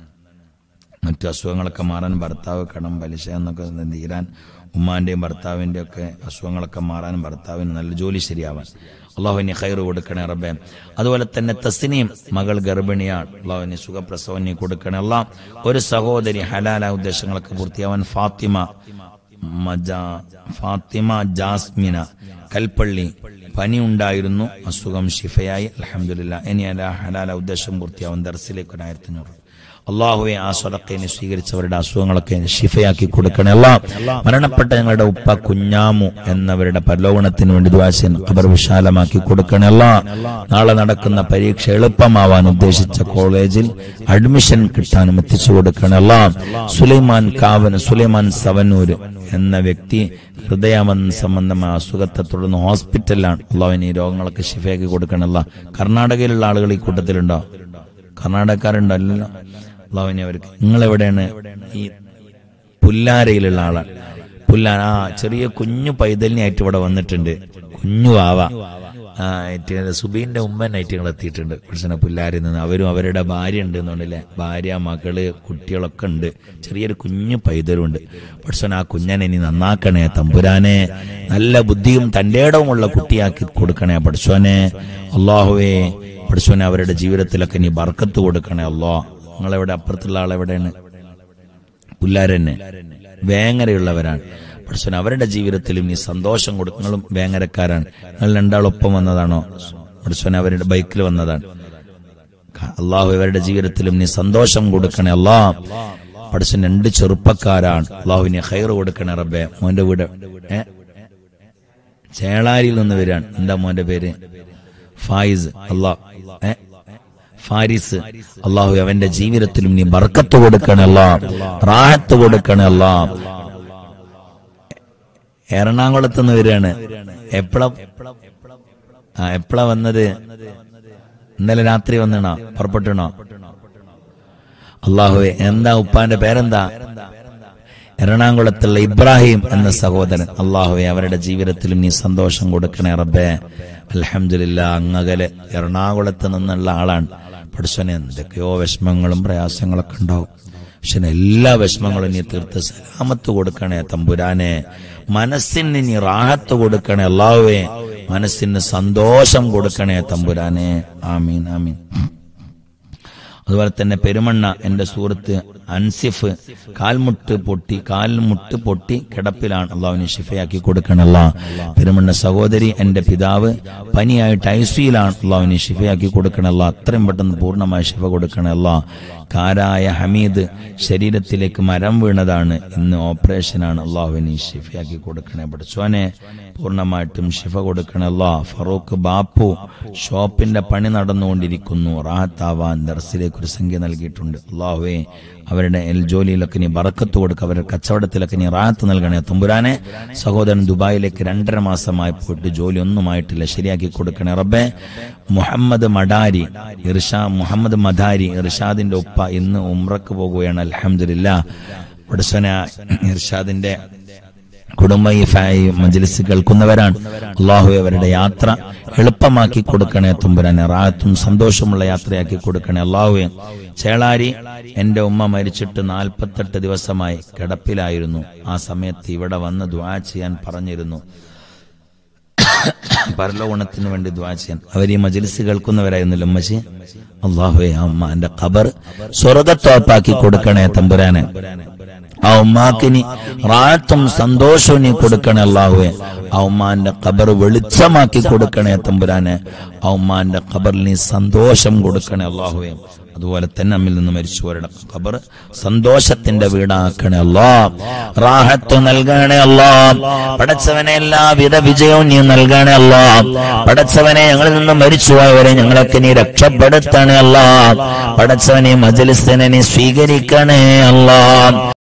മറ്റു അസുഖങ്ങളൊക്കെ മാറാൻ ഭർത്താവ് കടം പലിശ എന്നൊക്കെ തീരാൻ ഉമ്മാന്റെയും ഭർത്താവിന്റെയും ഒക്കെ അസുഖങ്ങളൊക്കെ മാറാൻ ഭർത്താവിന് നല്ല ജോലി ശരിയാവാൻ അള്ളാഹുവിന് ഖൈർ കൊടുക്കണേ റബ്ബെ അതുപോലെ തന്നെ തസ്നീം മകൾ ഗർഭിണിയാണ് അള്ളാഹുവിന് സുഖപ്രസവം നീ കൊടുക്കണേ അല്ലാ ഒരു സഹോദരി ഹലാല ഉദ്ദേശങ്ങളൊക്കെ പൂർത്തിയാവാൻ ഫാത്തിമ മജാ ഫാത്തിമ ജാസ്മിന കൽപ്പള്ളി പനി ഉണ്ടായിരുന്നു അസുഖം ഷിഫയായി അലഹമില്ല ഇനി അല്ല ഹലാല ഉദ്ദേശം പൂർത്തിയാവും ദർസിലേക്ക് ഒരു ആയിരത്തി അഞ്ഞൂറ് അള്ളാഹുവെ ആ സ്വലക്കേനെ സ്വീകരിച്ചവരുടെ അസുഖങ്ങളൊക്കെ ശിഫയാക്കി കൊടുക്കണേ അല്ലാ മരണപ്പെട്ട ഞങ്ങളുടെ ഉപ്പ കുഞ്ഞാമു എന്നവരുടെ പരലോകണത്തിന് വേണ്ടി ദ്വാശൻ ഖബർ വിശാലമാക്കി കൊടുക്കണേ അല്ലാ നാളെ നടക്കുന്ന പരീക്ഷ എളുപ്പമാവാൻ ഉദ്ദേശിച്ച കോളേജിൽ അഡ്മിഷൻ കിട്ടാനും എത്തിച്ചു കൊടുക്കണേ അല്ലാ സുലൈമാൻ കാവൻ സുലൈമാൻ സവനൂര് എന്ന വ്യക്തി ഹൃദയമൻ സംബന്ധമായ അസുഖത്തെ തുടർന്ന് ഹോസ്പിറ്റലിലാണ് അള്ളാഹുവിന് ഈ രോഗങ്ങളൊക്കെ ശിഫയാക്കി കൊടുക്കണല്ല കർണാടകയിലുള്ള ആളുകൾ ഈ കൂട്ടത്തിലുണ്ടോ കർണാടകക്കാരുണ്ടോ അല്ലല്ലോ അള്ളാഹുവിനെ അവർക്ക് നിങ്ങളെവിടെയാണ് ഈ പുല്ലാരയിലുള്ള ആളാണ് പുല്ലാര ആ ചെറിയ കുഞ്ഞു പൈതലിനായിട്ട് ഇവിടെ വന്നിട്ടുണ്ട് കുഞ്ഞു വാവ ആ ആയിട്ട് സുബീന്റെ ഉമ്മനായിട്ട് ഞങ്ങൾ എത്തിയിട്ടുണ്ട് കൃഷ്ണ പുല്ലാരിൽ നിന്ന് അവരും അവരുടെ ഭാര്യ ഉണ്ട് എന്നുണ്ടല്ലേ ഭാര്യ മകള് കുട്ടികളൊക്കെ ഉണ്ട് ചെറിയൊരു കുഞ്ഞു പൈതലുണ്ട് പക്ഷേ ആ കുഞ്ഞനെ ഇനി നന്നാക്കണേ തമ്പുരാനെ നല്ല ബുദ്ധിയും തന്റെ ഇടവുമുള്ള കുട്ടിയാക്കി കൊടുക്കണേ പഠിച്ചോനെ അള്ളാഹുവേ പഠിച്ചോനെ അവരുടെ ജീവിതത്തിലൊക്കെ നീ ബർക്കത്ത് കൊടുക്കണേ അല്ലോ നിങ്ങളെവിടെ അപ്പുറത്തുള്ള ആളെവിടെയാണ് പുല്ലാരന്നെ വേങ്ങരയുള്ളവരാണ് പക്ഷേ അവരുടെ ജീവിതത്തിലും നീ സന്തോഷം കൊടുക്കുന്നതും വേങ്ങരക്കാരാണ് നിങ്ങൾ രണ്ടാളൊപ്പം വന്നതാണോ പഠിച്ചോൻ അവരുടെ ബൈക്കിൽ വന്നതാണ് അള്ളാഹു ഇവരുടെ ജീവിതത്തിലും നീ സന്തോഷം കൊടുക്കണേ അല്ലാ പഠിച്ചൻ രണ്ട് ചെറുപ്പക്കാരാണ് അള്ളാഹുവിനെ ഹൈർ കൊടുക്കണേ റബ്ബെ മോന്റെ വീട് ഏ ചേളാരിയിൽ നിന്ന് വരികയാണ് എന്താ മോന്റെ പേര് ഫായിസ് അള്ളാഹ് ഏ ഫാരിസ് അള്ളാഹു അവന്റെ ജീവിതത്തിലും നീ ബർക്കത്ത് കൊടുക്കണല്ല റാഹത്ത് കൊടുക്കണല്ല എറണാകുളത്ത് നിന്ന് വരികയാണ് എപ്പള ആ എപ്പളാ വന്നത് ഇന്നലെ രാത്രി വന്നണോ പുറപ്പെട്ടണോ അള്ളാഹുവെ എന്താ ഉപ്പാന്റെ പേരെന്താ എറണാകുളത്തുള്ള ഇബ്രാഹിം എന്ന സഹോദരൻ അള്ളാഹുവെ അവരുടെ ജീവിതത്തിലും നീ സന്തോഷം കൊടുക്കണേ റബ്ബേ അലഹമില്ല അങ്ങകലെ എറണാകുളത്ത് നിന്നുള്ള ആളാണ് പഠിച്ചവന് എന്തൊക്കെയോ വിഷമങ്ങളും പ്രയാസങ്ങളൊക്കെ ഉണ്ടാവും പക്ഷെ എല്ലാ വിഷമങ്ങളും നീ തീർത്ത് സലാമത്ത് കൊടുക്കണേ തമ്പുരാനെ മനസ്സിന് നീ റാഹത്ത് കൊടുക്കണേ അള്ളാഹുവേ മനസ്സിന് സന്തോഷം കൊടുക്കണേ തമ്പുരാനെ ആമീൻ ആമീൻ അതുപോലെ തന്നെ പെരുമണ്ണ എന്റെ സുഹൃത്ത് അൻസിഫ് കാൽമുട്ട് പൊട്ടി കാൽമുട്ട് പൊട്ടി കിടപ്പിലാണ് അള്ളാഹുവിനെ ഷിഫയാക്കി കൊടുക്കണല്ല പെരുമണ്ണ സഹോദരി എന്റെ പിതാവ് പനിയായിട്ട് ഐസിയിലാണ് അള്ളാഹുവിനെ ഷിഫയാക്കി കൊടുക്കണല്ല അത്രയും പെട്ടെന്ന് പൂർണ്ണമായി ഷിഫ കൊടുക്കണല്ല കാരായ ഹമീദ് ശരീരത്തിലേക്ക് മരം വീണതാണ് ഇന്ന് ഓപ്പറേഷനാണ് അള്ളാഹുവിനെ ഷിഫയാക്കി കൊടുക്കണേ പഠിച്ചോനെ പൂർണ്ണമായിട്ടും ഷിഫ കൊടുക്കണല്ല ഫറൂഖ് ബാപ്പു ഷോപ്പിന്റെ പണി നടന്നുകൊണ്ടിരിക്കുന്നു റാഹത്താവാൻ ദർസിലേക്ക് ഒരു സംഖ്യ നൽകിയിട്ടുണ്ട് അള്ളാഹുവേ അവരുടെ എൽ ജോലിയിലൊക്കെ നീ ബറക്കത്ത് കൊടുക്കുക അവരുടെ കച്ചവടത്തിലൊക്കെ നീ റാഹത്ത് നൽകണേ തമ്പുരാനെ സഹോദരൻ ദുബായിലേക്ക് രണ്ടര മാസമായി പോയിട്ട് ജോലി ഒന്നുമായിട്ടില്ല ശരിയാക്കി കൊടുക്കണേ റബ്ബെ മുഹമ്മദ് മഡാരി ഇർഷാ മുഹമ്മദ് മദാരി ഇർഷാദിന്റെ ഉപ്പ ഇന്ന് ഉംറക്ക് പോകുകയാണ് അലഹമില്ല പടസന ഇർഷാദിന്റെ കുടുംബ ഈ ഫായി മജ്ലിസ് കേൾക്കുന്നവരാണ് അള്ളാഹു അവരുടെ യാത്ര എളുപ്പമാക്കി കൊടുക്കണേ തുമ്പുരാനെ റാഹത്തും സന്തോഷമുള്ള യാത്രയാക്കി കൊടുക്കണേ അള്ളാഹുവെ ചേളാരി എന്റെ ഉമ്മ മരിച്ചിട്ട് നാൽപ്പത്തെട്ട് ദിവസമായി കിടപ്പിലായിരുന്നു ആ സമയത്ത് ഇവിടെ വന്ന് ദ്വാ ചെയ്യാൻ പറഞ്ഞിരുന്നു പരലോണത്തിന് വേണ്ടി ദ്വാ ചെയ്യാൻ അവർ ഈ മജ്ലിസ് കേൾക്കുന്നവരായിരുന്നല്ലോ ഉമ്മച്ചി അള്ളാഹുവെ ആ അമ്മ എന്റെ ഖബർ സ്വർഗത്തോപ്പാക്കി കൊടുക്കണേ തമ്പുരാനെ ആ ഉമ്മാക്കിനി റാത്തും സന്തോഷവും നീ കൊടുക്കണേ അള്ളാഹുവെ ആ ഉമ്മാന്റെ ഖബർ വെളിച്ചമാക്കി കൊടുക്കണേ തമ്പുരാനെ ആ ഉമ്മാന്റെ ഖബറിൽ നീ സന്തോഷം കൊടുക്കണേ അള്ളാഹുവെ അതുപോലെ തന്നെ നമ്മിൽ നിന്ന് മരിച്ചുവരുടെ ഖബർ സന്തോഷത്തിന്റെ വീടാക്കണേ അല്ലാ റാഹത്ത് നൽകണേ അല്ലാ പടച്ചവനെ എല്ലാവിധ വിജയവും നീ നൽകണേ അല്ലാ പടച്ചവനെ ഞങ്ങളിൽ നിന്ന് മരിച്ചുപോയവരെ ഞങ്ങളൊക്കെ നീ രക്ഷപ്പെടുത്തണേ അല്ലാ പടച്ചവനെ മജലിസിനെ നീ സ്വീകരിക്കണേ അല്ലാ